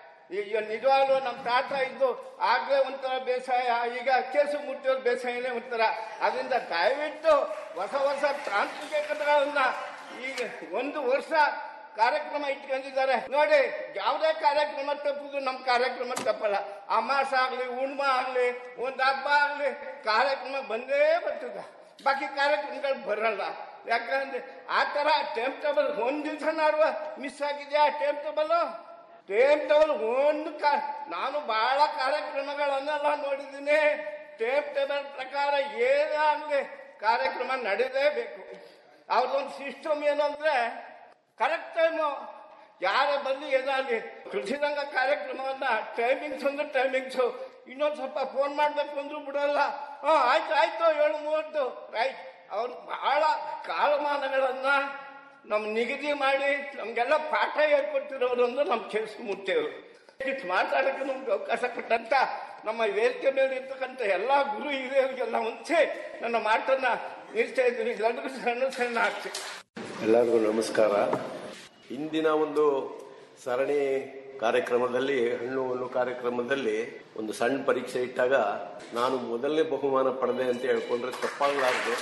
ಈಗ ನಿಜವಾಗ್ಲೂ ನಮ್ಮ ತಾತ ಇದ್ದು ಆಗ್ಲೇ ಒಂಥರ ಬೇಸಾಯ ಈಗ ಕೇಶಮೂರ್ತಿ ಅವ್ರ ಬೇಸಾಯನೇ ಒಂಥರ ಅದರಿಂದ ದಯವಿಟ್ಟು ಹೊಸ ಹೊಸ ತಾಂತ್ರಿಕತೆಗಳನ್ನ ಈಗ ಒಂದು ವರ್ಷ ಕಾರ್ಯಕ್ರಮ ಇಟ್ಕೊಂಡಿದ್ದಾರೆ ನೋಡಿ ಯಾವುದೇ ಕಾರ್ಯಕ್ರಮ ತಪ್ಪುದು ನಮ್ಮ ಕಾರ್ಯಕ್ರಮ ತಪ್ಪಲ್ಲ ಅಮಾಸ ಆಗ್ಲಿ ಹುಣ್ಮ ಆಗ್ಲಿ ಒಂದ್ ಹಬ್ಬ ಆಗ್ಲಿ ಕಾರ್ಯಕ್ರಮ ಬಂದೇ ಬರ್ತದ ಬಾಕಿ ಕಾರ್ಯಕ್ರಮಗಳು ಬರಲ್ಲ ಯಾಕಂದ್ರೆ ಆ ತರ ಟೈಮ್ ಟೇಬಲ್ ಒಂದ್ ದಿವಸ ನಾಡುವ ಮಿಸ್ ಆಗಿದೆಯಾ ಟೈಮ್ ಟೇಬಲ್ ಟೈಮ್ ಟೇಬಲ್ ಒಂದು ಕಾ ನಾನು ಬಹಳ ಕಾರ್ಯಕ್ರಮಗಳನ್ನೆಲ್ಲ ನೋಡಿದ್ದೀನಿ ಟೈಮ್ ಟೇಬಲ್ ಪ್ರಕಾರ ಏನೇ ಆಗಲಿ ಕಾರ್ಯಕ್ರಮ ನಡೆಯಲೇಬೇಕು ಅವ್ರದೊಂದು ಸಿಸ್ಟಮ್ ಏನಂದ್ರೆ ಕರೆಕ್ಟ್ ಟೈಮು ಯಾರೇ ಬಂದು ಏನಾಗಲಿ ಕೃಷಿರಂಗ ಕಾರ್ಯಕ್ರಮವನ್ನ ಟೈಮಿಂಗ್ಸ್ ಅಂದ್ರೆ ಟೈಮಿಂಗ್ಸು ಇನ್ನೊಂದು ಸ್ವಲ್ಪ ಫೋನ್ ಮಾಡ್ಬೇಕು ಅಂದ್ರೂ ಬಿಡಲ್ಲ ಹಾ ಆಯ್ತು ಆಯ್ತು ಏಳು ಮೂವತ್ತು ರೈಟ್ ಅವ್ರು ಬಹಳ ಕಾಲಮಾನಗಳನ್ನ ನಮ್ ನಿಗದಿ ಮಾಡಿ ನಮ್ಗೆಲ್ಲ ಪಾಠ ಹೇಳ್ಕೊಟ್ಟಿರೋರು ಅಂದ್ರೆ ನಮ್ಮ ಕೇಳಿಸ್ಕೊಂಬಿಡ್ತೇವ್ರು ಇಷ್ಟು ಮಾತಾಡಕ್ಕೆ ನಮ್ಗೆ ಅವಕಾಶ ಕೊಟ್ಟಂತ ನಮ್ಮ ವೇದಿಕೆ ಮೇಲೆ ಇರ್ತಕ್ಕಂಥ ಎಲ್ಲಾ ಗುರು ಹಿರಿಯರಿಗೆಲ್ಲ ಮುಂಚೆ ನನ್ನ ಮಾತನ್ನ ನಿಲ್ಸ್ತಾ ಇದ್ದೀನಿ ಎಲ್ಲರಿಗೂ ಸಣ್ಣ ಸಣ್ಣ ಆಗ್ತಿ ಎಲ್ಲರಿಗೂ ನಮಸ್ಕಾರ ಇಂದಿನ ಒಂದು ಸರಣಿ ಕಾರ್ಯಕ್ರಮದಲ್ಲಿ ಹಣ್ಣು ಹಣ್ಣು ಕಾರ್ಯಕ್ರಮದಲ್ಲಿ ಒಂದು ಸಣ್ಣ ಪರೀಕ್ಷೆ ಇಟ್ಟಾಗ ನಾನು ಮೊದಲನೇ ಬಹುಮಾನ ಪಡೆದೆ ಅಂತ ಹೇಳ್ಕೊಂಡ್ರೆ ತಪ್ಪಾಗಲಾರ್ದು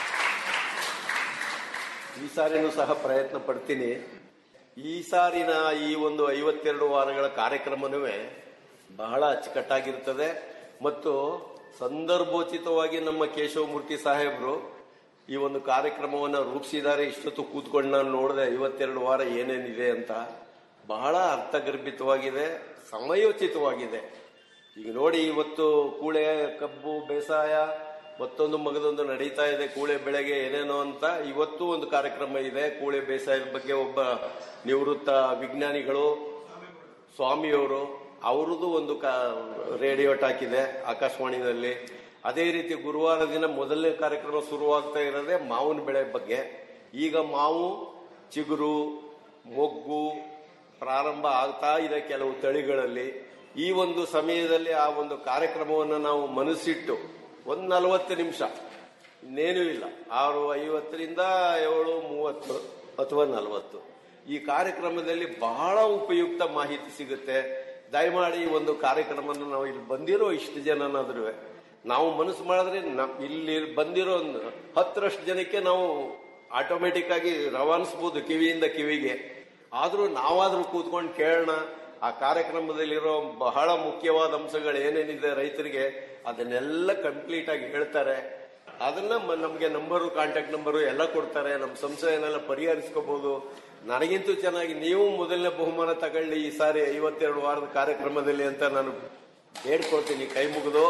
ಈ ಸಾರಿನೂ ಸಹ ಪ್ರಯತ್ನ ಪಡ್ತೀನಿ ಈ ಸಾರಿನ ಈ ಒಂದು ಐವತ್ತೆರಡು ವಾರಗಳ ಕಾರ್ಯಕ್ರಮನೂ ಬಹಳ ಅಚ್ಚುಕಟ್ಟಾಗಿರ್ತದೆ ಮತ್ತು ಸಂದರ್ಭೋಚಿತವಾಗಿ ನಮ್ಮ ಕೇಶವಮೂರ್ತಿ ಸಾಹೇಬರು ಈ ಒಂದು ಕಾರ್ಯಕ್ರಮವನ್ನು ರೂಪಿಸಿದ್ದಾರೆ ಇಷ್ಟೊತ್ತು ಕೂತ್ಕೊಂಡು ನಾನು ನೋಡಿದೆ ಐವತ್ತೆರಡು ವಾರ ಏನೇನಿದೆ ಅಂತ ಬಹಳ ಅರ್ಥಗರ್ಭಿತವಾಗಿದೆ ಸಮಯೋಚಿತವಾಗಿದೆ ಈಗ ನೋಡಿ ಇವತ್ತು ಕೂಳೆ ಕಬ್ಬು ಬೇಸಾಯ ಮತ್ತೊಂದು ಮಗದೊಂದು ನಡೀತಾ ಇದೆ ಕೂಳೆ ಬೆಳೆಗೆ ಏನೇನೋ ಅಂತ ಇವತ್ತು ಒಂದು ಕಾರ್ಯಕ್ರಮ ಇದೆ ಕೂಳೆ ಬೇಸಾಯದ ಬಗ್ಗೆ ಒಬ್ಬ ನಿವೃತ್ತ ವಿಜ್ಞಾನಿಗಳು ಸ್ವಾಮಿಯವರು ಅವ್ರದ್ದು ಒಂದು ರೇಡಿಯೋ ಟಾಕ್ ಇದೆ ಆಕಾಶವಾಣಿನಲ್ಲಿ ಅದೇ ರೀತಿ ಗುರುವಾರ ದಿನ ಮೊದಲನೇ ಕಾರ್ಯಕ್ರಮ ಶುರುವಾಗ್ತಾ ಇರೋದೇ ಮಾವಿನ ಬೆಳೆ ಬಗ್ಗೆ ಈಗ ಮಾವು ಚಿಗುರು ಮೊಗ್ಗು ಪ್ರಾರಂಭ ಆಗ್ತಾ ಇದೆ ಕೆಲವು ತಳಿಗಳಲ್ಲಿ ಈ ಒಂದು ಸಮಯದಲ್ಲಿ ಆ ಒಂದು ಕಾರ್ಯಕ್ರಮವನ್ನು ನಾವು ಮನಸ್ಸಿಟ್ಟು ಒಂದು ನಲವತ್ತು ನಿಮಿಷ ಇನ್ನೇನೂ ಇಲ್ಲ ಆರು ಐವತ್ತರಿಂದ ಏಳು ಮೂವತ್ತು ಅಥವಾ ನಲವತ್ತು ಈ ಕಾರ್ಯಕ್ರಮದಲ್ಲಿ ಬಹಳ ಉಪಯುಕ್ತ ಮಾಹಿತಿ ಸಿಗುತ್ತೆ ದಯಮಾಡಿ ಈ ಒಂದು ಕಾರ್ಯಕ್ರಮನ ನಾವು ಇಲ್ಲಿ ಬಂದಿರೋ ಇಷ್ಟು ಜನನಾದ್ರೂ ನಾವು ಮನಸ್ಸು ಮಾಡಿದ್ರೆ ನ- ಇಲ್ಲಿ ಬಂದಿರೋ ಒಂದು ಹತ್ತರಷ್ಟು ಜನಕ್ಕೆ ನಾವು ಆಟೋಮೆಟಿಕ್ ಆಗಿ ರವಾನಿಸ್ಬೋದು ಕಿವಿಯಿಂದ ಕಿವಿಗೆ ಆದ್ರೂ ನಾವಾದ್ರೂ ಕೂತ್ಕೊಂಡು ಕೇಳೋಣ ಆ ಕಾರ್ಯಕ್ರಮದಲ್ಲಿರೋ ಬಹಳ ಮುಖ್ಯವಾದ ಅಂಶಗಳು ಏನೇನಿದೆ ರೈತರಿಗೆ ಅದನ್ನೆಲ್ಲ ಕಂಪ್ಲೀಟ್ ಆಗಿ ಹೇಳ್ತಾರೆ ಅದನ್ನ ಮ- ನಮ್ಗೆ ನಂಬರು ಕಾಂಟ್ಯಾಕ್ಟ್ ನಂಬರು ಎಲ್ಲ ಕೊಡ್ತಾರೆ ನಮ್ಮ ಸಂಶಯನೆಲ್ಲ ಪರಿಹರಿಸ್ಕೋಬಹುದು ನನಗಿಂತೂ ಚೆನ್ನಾಗಿ ನೀವು ಮೊದಲನೇ ಬಹುಮಾನ ತಗೊಳ್ಳಿ ಈ ಸಾರಿ ಐವತ್ತೆರಡು ವಾರದ ಕಾರ್ಯಕ್ರಮದಲ್ಲಿ ಅಂತ ನಾನು ಹೇಳ್ಕೊಳ್ತೀನಿ ಕೈ ಮುಗಿದು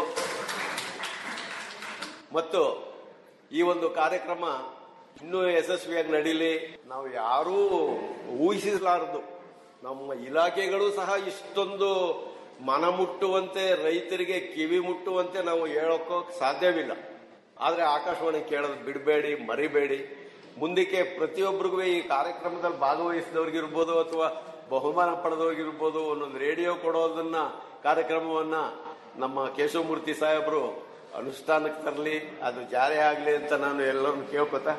ಮತ್ತು ಈ ಒಂದು ಕಾರ್ಯಕ್ರಮ ಇನ್ನೂ ಯಶಸ್ವಿಯಾಗಿ ನಡೀಲಿ ನಾವು ಯಾರೂ ಊಹಿಸಲಾರದು ನಮ್ಮ ಇಲಾಖೆಗಳು ಸಹ ಇಷ್ಟೊಂದು ಮನ ಮುಟ್ಟುವಂತೆ ರೈತರಿಗೆ ಕಿವಿ ಮುಟ್ಟುವಂತೆ ನಾವು ಹೇಳೋಕ್ಕೋ ಸಾಧ್ಯವಿಲ್ಲ ಆದ್ರೆ ಆಕಾಶವಾಣಿ ಕೇಳೋದು ಬಿಡಬೇಡಿ ಮರಿಬೇಡಿ ಮುಂದಕ್ಕೆ ಪ್ರತಿಯೊಬ್ಬರಿಗೂ ಈ ಕಾರ್ಯಕ್ರಮದಲ್ಲಿ ಭಾಗವಹಿಸಿದವ್ರಿಗಿರ್ಬೋದು ಅಥವಾ ಬಹುಮಾನ ಪಡೆದವ್ರಿಗಿರ್ಬೋದು ಒಂದೊಂದು ರೇಡಿಯೋ ಕೊಡೋದನ್ನ ಕಾರ್ಯಕ್ರಮವನ್ನ ನಮ್ಮ ಕೇಶವಮೂರ್ತಿ ಸಾಹೇಬರು ಅನುಷ್ಠಾನಕ್ಕೆ ತರಲಿ ಅದು ಜಾರಿ ಆಗಲಿ ಅಂತ ನಾನು ಎಲ್ಲರನ್ನು ಕೇಳ್ಕೊತಾ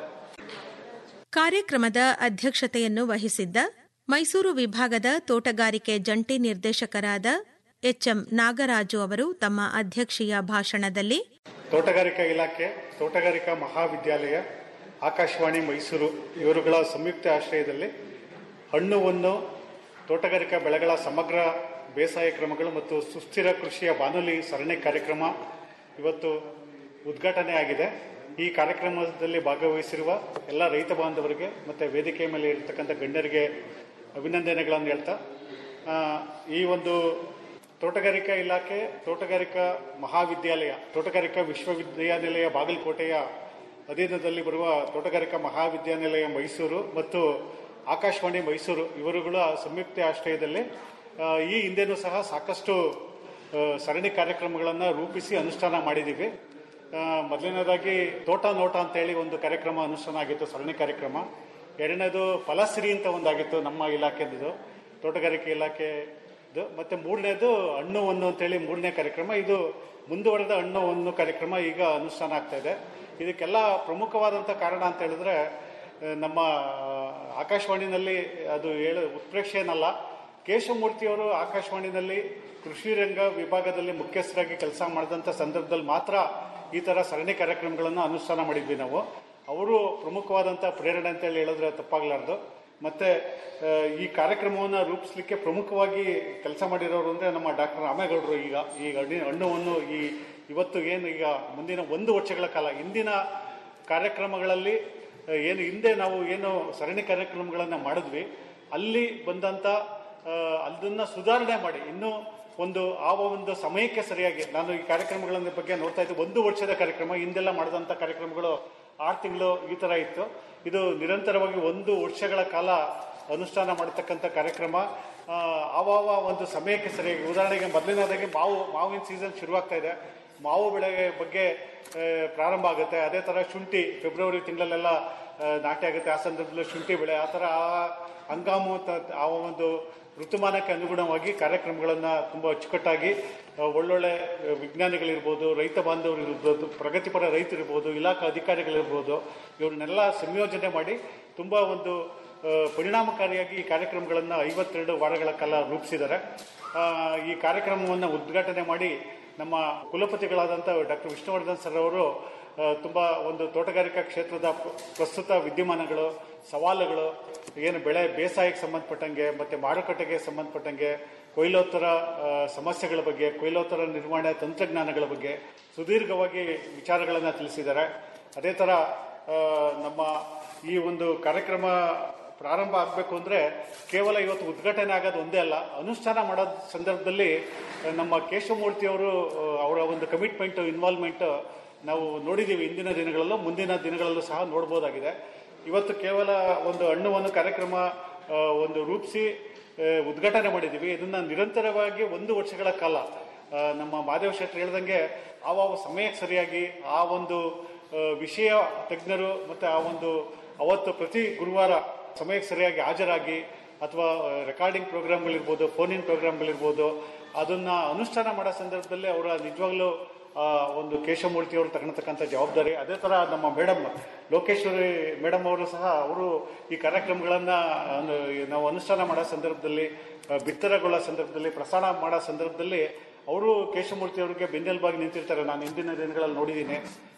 ಕಾರ್ಯಕ್ರಮದ ಅಧ್ಯಕ್ಷತೆಯನ್ನು ವಹಿಸಿದ್ದ ಮೈಸೂರು ವಿಭಾಗದ ತೋಟಗಾರಿಕೆ ಜಂಟಿ ನಿರ್ದೇಶಕರಾದ ಎಚ್ಎಂ ನಾಗರಾಜು ಅವರು ತಮ್ಮ ಅಧ್ಯಕ್ಷೀಯ ಭಾಷಣದಲ್ಲಿ ತೋಟಗಾರಿಕಾ ಇಲಾಖೆ ತೋಟಗಾರಿಕಾ ಮಹಾವಿದ್ಯಾಲಯ ಆಕಾಶವಾಣಿ ಮೈಸೂರು ಇವರುಗಳ ಸಂಯುಕ್ತ ಆಶ್ರಯದಲ್ಲಿ ಹಣ್ಣು ಒಂದು ತೋಟಗಾರಿಕಾ ಬೆಳೆಗಳ ಸಮಗ್ರ ಬೇಸಾಯ ಕ್ರಮಗಳು ಮತ್ತು ಸುಸ್ಥಿರ ಕೃಷಿಯ ಬಾನುಲಿ ಸರಣಿ ಕಾರ್ಯಕ್ರಮ ಇವತ್ತು ಉದ್ಘಾಟನೆ ಆಗಿದೆ ಈ ಕಾರ್ಯಕ್ರಮದಲ್ಲಿ ಭಾಗವಹಿಸಿರುವ ಎಲ್ಲ ರೈತ ಬಾಂಧವರಿಗೆ ಮತ್ತು ವೇದಿಕೆ ಮೇಲೆ ಇರತಕ್ಕಂಥ ಗಣ್ಯರಿಗೆ ಅಭಿನಂದನೆಗಳನ್ನು ಹೇಳ್ತಾ ಆ, ಈ ಒಂದು ತೋಟಗಾರಿಕಾ ಇಲಾಖೆ ತೋಟಗಾರಿಕಾ ಮಹಾವಿದ್ಯಾಲಯ ತೋಟಗಾರಿಕಾ ವಿಶ್ವವಿದ್ಯಾನಿಲಯ ಬಾಗಲಕೋಟೆಯ ಅಧೀನದಲ್ಲಿ ಬರುವ ತೋಟಗಾರಿಕಾ ಮಹಾವಿದ್ಯಾನಿಲಯ ಮೈಸೂರು ಮತ್ತು ಆಕಾಶವಾಣಿ ಮೈಸೂರು ಇವರುಗಳ ಸಂಯುಕ್ತ ಆಶ್ರಯದಲ್ಲಿ ಆ, ಈ ಹಿಂದೆನೂ ಸಹ ಸಾಕಷ್ಟು ಆ, ಸರಣಿ ಕಾರ್ಯಕ್ರಮಗಳನ್ನು ರೂಪಿಸಿ ಅನುಷ್ಠಾನ ಮಾಡಿದ್ದೀವಿ ಆ, ಮೊದಲನೇದಾಗಿ ತೋಟ ನೋಟ ಅಂತೇಳಿ ಒಂದು ಕಾರ್ಯಕ್ರಮ ಅನುಷ್ಠಾನ ಆಗಿತ್ತು ಸರಣಿ ಕಾರ್ಯಕ್ರಮ ಎರಡನೇದು ಫಲಸಿರಿ ಅಂತ ಒಂದಾಗಿತ್ತು ನಮ್ಮ ಇಲಾಖೆದು ತೋಟಗಾರಿಕೆ ಇಲಾಖೆದು ಮತ್ತೆ ಮೂರನೇದು ಹಣ್ಣು ಒಂದು ಅಂತೇಳಿ ಮೂರನೇ ಕಾರ್ಯಕ್ರಮ ಇದು ಮುಂದುವರೆದ ಹಣ್ಣು ಒಂದು ಕಾರ್ಯಕ್ರಮ ಈಗ ಅನುಷ್ಠಾನ ಆಗ್ತಾ ಇದೆ ಇದಕ್ಕೆಲ್ಲ ಪ್ರಮುಖವಾದಂಥ ಕಾರಣ ಅಂತ ಹೇಳಿದ್ರೆ ಆ, ನಮ್ಮ ಆಕಾಶವಾಣಿನಲ್ಲಿ ಅದು ಹೇಳ ಉತ್ಪ್ರೇಕ್ಷೆ ಏನಲ್ಲ ಕೇಶವಮೂರ್ತಿಯವರು ಆಕಾಶವಾಣಿನಲ್ಲಿ ಕೃಷಿ ರಂಗ ವಿಭಾಗದಲ್ಲಿ ಮುಖ್ಯಸ್ಥರಾಗಿ ಕೆಲಸ ಮಾಡಿದಂಥ ಸಂದರ್ಭದಲ್ಲಿ ಮಾತ್ರ ಈ ಥರ ಸರಣಿ ಕಾರ್ಯಕ್ರಮಗಳನ್ನು ಅನುಷ್ಠಾನ ಮಾಡಿದ್ವಿ ನಾವು ಅವರು ಪ್ರಮುಖವಾದಂಥ ಪ್ರೇರಣೆ ಅಂತೇಳಿ ಹೇಳಿದ್ರೆ ತಪ್ಪಾಗಲಾರ್ದು ಮತ್ತೆ ಆ, ಈ ಕಾರ್ಯಕ್ರಮವನ್ನು ರೂಪಿಸಲಿಕ್ಕೆ ಪ್ರಮುಖವಾಗಿ ಕೆಲಸ ಮಾಡಿರೋರು ಅಂದರೆ ನಮ್ಮ ಡಾಕ್ಟರ್ ರಾಮೇಗೌಡರು ಈಗ ಈ ಹಣ್ಣಿ ಹಣ್ಣುವನ್ನು ಈ ಇವತ್ತು ಏನು ಈಗ ಮುಂದಿನ ಒಂದು ವರ್ಷಗಳ ಕಾಲ ಇಂದಿನ ಕಾರ್ಯಕ್ರಮಗಳಲ್ಲಿ ಆ, ಏನು ಹಿಂದೆ ನಾವು ಏನು ಸರಣಿ ಕಾರ್ಯಕ್ರಮಗಳನ್ನು ಮಾಡಿದ್ವಿ ಅಲ್ಲಿ ಬಂದಂಥ ಆ, ಅದನ್ನ ಸುಧಾರಣೆ ಮಾಡಿ ಇನ್ನೂ ಒಂದು ಆ ಒಂದು ಸಮಯಕ್ಕೆ ಸರಿಯಾಗಿ ನಾನು ಈ ಕಾರ್ಯಕ್ರಮಗಳ ಬಗ್ಗೆ ನೋಡ್ತಾ ಇದ್ದೆ ಒಂದು ವರ್ಷದ ಕಾರ್ಯಕ್ರಮ ಹಿಂದೆಲ್ಲ ಮಾಡಿದಂಥ ಕಾರ್ಯಕ್ರಮಗಳು ಆರು ತಿಂಗಳು ಈ ಥರ ಇತ್ತು ಇದು ನಿರಂತರವಾಗಿ ಒಂದು ವರ್ಷಗಳ ಕಾಲ ಅನುಷ್ಠಾನ ಮಾಡತಕ್ಕಂಥ ಕಾರ್ಯಕ್ರಮ ಆ, ಆವಾವ ಒಂದು ಸಮಯಕ್ಕೆ ಸರಿಯಾಗಿ ಉದಾಹರಣೆಗೆ ಮೊದಲನೇದಾಗಿ ಮಾವು ಮಾವಿನ ಸೀಸನ್ ಶುರುವಾಗ್ತಾ ಇದೆ ಮಾವು ಬೆಳೆ ಬಗ್ಗೆ ಆ, ಪ್ರಾರಂಭ ಆಗುತ್ತೆ ಅದೇ ಥರ ಶುಂಠಿ ಫೆಬ್ರವರಿ ತಿಂಗಳಲ್ಲೆಲ್ಲ ಆ, ನಾಟಿ ಆಗುತ್ತೆ ಆ ಸಂದರ್ಭದಲ್ಲಿ ಶುಂಠಿ ಬೆಳೆ ಆ ಥರ ಆ ಹಂಗಾಮು ತ- ಆ ಒಂದು ಋತುಮಾನಕ್ಕೆ ಅನುಗುಣವಾಗಿ ಕಾರ್ಯಕ್ರಮಗಳನ್ನು ತುಂಬ ಅಚ್ಚುಕಟ್ಟಾಗಿ ಆ, ಒಳ್ಳೊಳ್ಳೆ ಆ, ವಿಜ್ಞಾನಿಗಳಿರ್ಬೋದು ರೈತ ಬಾಂಧವರು ಇರ್ಬೋದು ಪ್ರಗತಿಪರ ರೈತರಿರ್ಬೋದು ಇಲಾಖಾ ಅಧಿಕಾರಿಗಳಿರ್ಬೋದು ಇವ್ರನ್ನೆಲ್ಲ ಸಂಯೋಜನೆ ಮಾಡಿ ತುಂಬ ಒಂದು ಆ, ಪರಿಣಾಮಕಾರಿಯಾಗಿ ಈ ಕಾರ್ಯಕ್ರಮಗಳನ್ನು ಐವತ್ತೆರಡು ವಾರಗಳ ಕಾಲ ರೂಪಿಸಿದ್ದಾರೆ ಆ, ಈ ಕಾರ್ಯಕ್ರಮವನ್ನು ಉದ್ಘಾಟನೆ ಮಾಡಿ ನಮ್ಮ ಕುಲಪತಿಗಳಾದಂಥ ಡಾಕ್ಟರ್ ವಿಷ್ಣುವರ್ಧನ್ ಸರ್ ಅವರು ಆ, ತುಂಬ ಒಂದು ತೋಟಗಾರಿಕಾ ಕ್ಷೇತ್ರದ ಪ್ರ- ಪ್ರಸ್ತುತ ವಿದ್ಯಮಾನಗಳು ಸವಾಲುಗಳು ಏನು ಬೆಳೆ ಬೇಸಾಯಕ್ಕೆ ಸಂಬಂಧಪಟ್ಟಂಗೆ ಮತ್ತು ಮಾರುಕಟ್ಟೆಗೆ ಸಂಬಂಧಪಟ್ಟಂಗೆ ಕೊಯ್ಲೋತ್ತರ ಆ, ಸಮಸ್ಯೆಗಳ ಬಗ್ಗೆ ಕೊಯ್ಲೋತ್ತರ ನಿರ್ವಹಣೆ ತಂತ್ರಜ್ಞಾನಗಳ ಬಗ್ಗೆ ಸುದೀರ್ಘವಾಗಿ ವಿಚಾರಗಳನ್ನು ತಿಳಿಸಿದ್ದಾರೆ ಅದೇ ಥರ ಆ, ನಮ್ಮ ಈ ಒಂದು ಕಾರ್ಯಕ್ರಮ ಪ್ರಾರಂಭ ಆಗಬೇಕು ಅಂದರೆ ಕೇವಲ ಇವತ್ತು ಉದ್ಘಾಟನೆ ಆಗೋದು ಒಂದೇ ಅಲ್ಲ ಅನುಷ್ಠಾನ ಮಾಡೋ ಸಂದರ್ಭದಲ್ಲಿ ಆ, ನಮ್ಮ ಕೇಶವಮೂರ್ತಿಯವರು ಆ, ಅವರ ಒಂದು ಕಮಿಟ್ಮೆಂಟ್ ಇನ್ವಾಲ್ವ್ಮೆಂಟ್ ನಾವು ನೋಡಿದ್ದೀವಿ ಇಂದಿನ ದಿನಗಳಲ್ಲೂ ಮುಂದಿನ ದಿನಗಳಲ್ಲೂ ಸಹ ನೋಡ್ಬೋದಾಗಿದೆ ಇವತ್ತು ಕೇವಲ ಒಂದು ಹಣ್ಣು ಒಂದು ಕಾರ್ಯಕ್ರಮ ಆ, ಒಂದು ರೂಪಿಸಿ ಆ, ಉದ್ಘಾಟನೆ ಮಾಡಿದ್ದೀವಿ ಇದನ್ನ ನಿರಂತರವಾಗಿ ಒಂದು ವರ್ಷಗಳ ಕಾಲ ಆ, ನಮ್ಮ ಮಾದೇವ ಶೆಟ್ಟಿ ಹೇಳ್ದಂಗೆ ಆ ಸಮಯಕ್ಕೆ ಸರಿಯಾಗಿ ಆ ಒಂದು ಆ, ವಿಷಯ ತಜ್ಞರು ಮತ್ತು ಆ ಒಂದು ಅವತ್ತು ಪ್ರತಿ ಗುರುವಾರ ಸಮಯಕ್ಕೆ ಸರಿಯಾಗಿ ಹಾಜರಾಗಿ ಅಥವಾ ರೆಕಾರ್ಡಿಂಗ್ ಪ್ರೋಗ್ರಾಮ್ಗಳಿರ್ಬೋದು ಫೋನ್ ಇನ್ ಪ್ರೋಗ್ರಾಮ್ಗಳಿರ್ಬೋದು ಅದನ್ನ ಅನುಷ್ಠಾನ ಮಾಡೋ ಸಂದರ್ಭದಲ್ಲಿ ಅವರ ನಿಜವಾಗ್ಲೂ ಆ, ಒಂದು ಕೇಶವಮೂರ್ತಿ ಅವರು ತಗೊಳ್ತಕ್ಕಂಥ ಜವಾಬ್ದಾರಿ ಅದೇ ಥರ ನಮ್ಮ ಮೇಡಮ್ ಲೋಕೇಶ್ವರಿ ಮೇಡಮ್ ಅವರು ಸಹ ಅವರು ಈ ಕಾರ್ಯಕ್ರಮಗಳನ್ನ ಒಂದು ನಾವು ಅನುಷ್ಠಾನ ಮಾಡೋ ಸಂದರ್ಭದಲ್ಲಿ ಆ, ಬಿತ್ತರಗೊಳ್ಳೋ ಸಂದರ್ಭದಲ್ಲಿ ಪ್ರಸಾರ ಮಾಡೋ ಸಂದರ್ಭದಲ್ಲಿ ಅವರು ಕೇಶವಮೂರ್ತಿ ಅವರಿಗೆ ಬೆನ್ನೆಲುಬಾಗಿ ನಿಂತಿರ್ತಾರೆ ನಾನು ಹಿಂದಿನ ದಿನಗಳಲ್ಲಿ ನೋಡಿದ್ದೀನಿ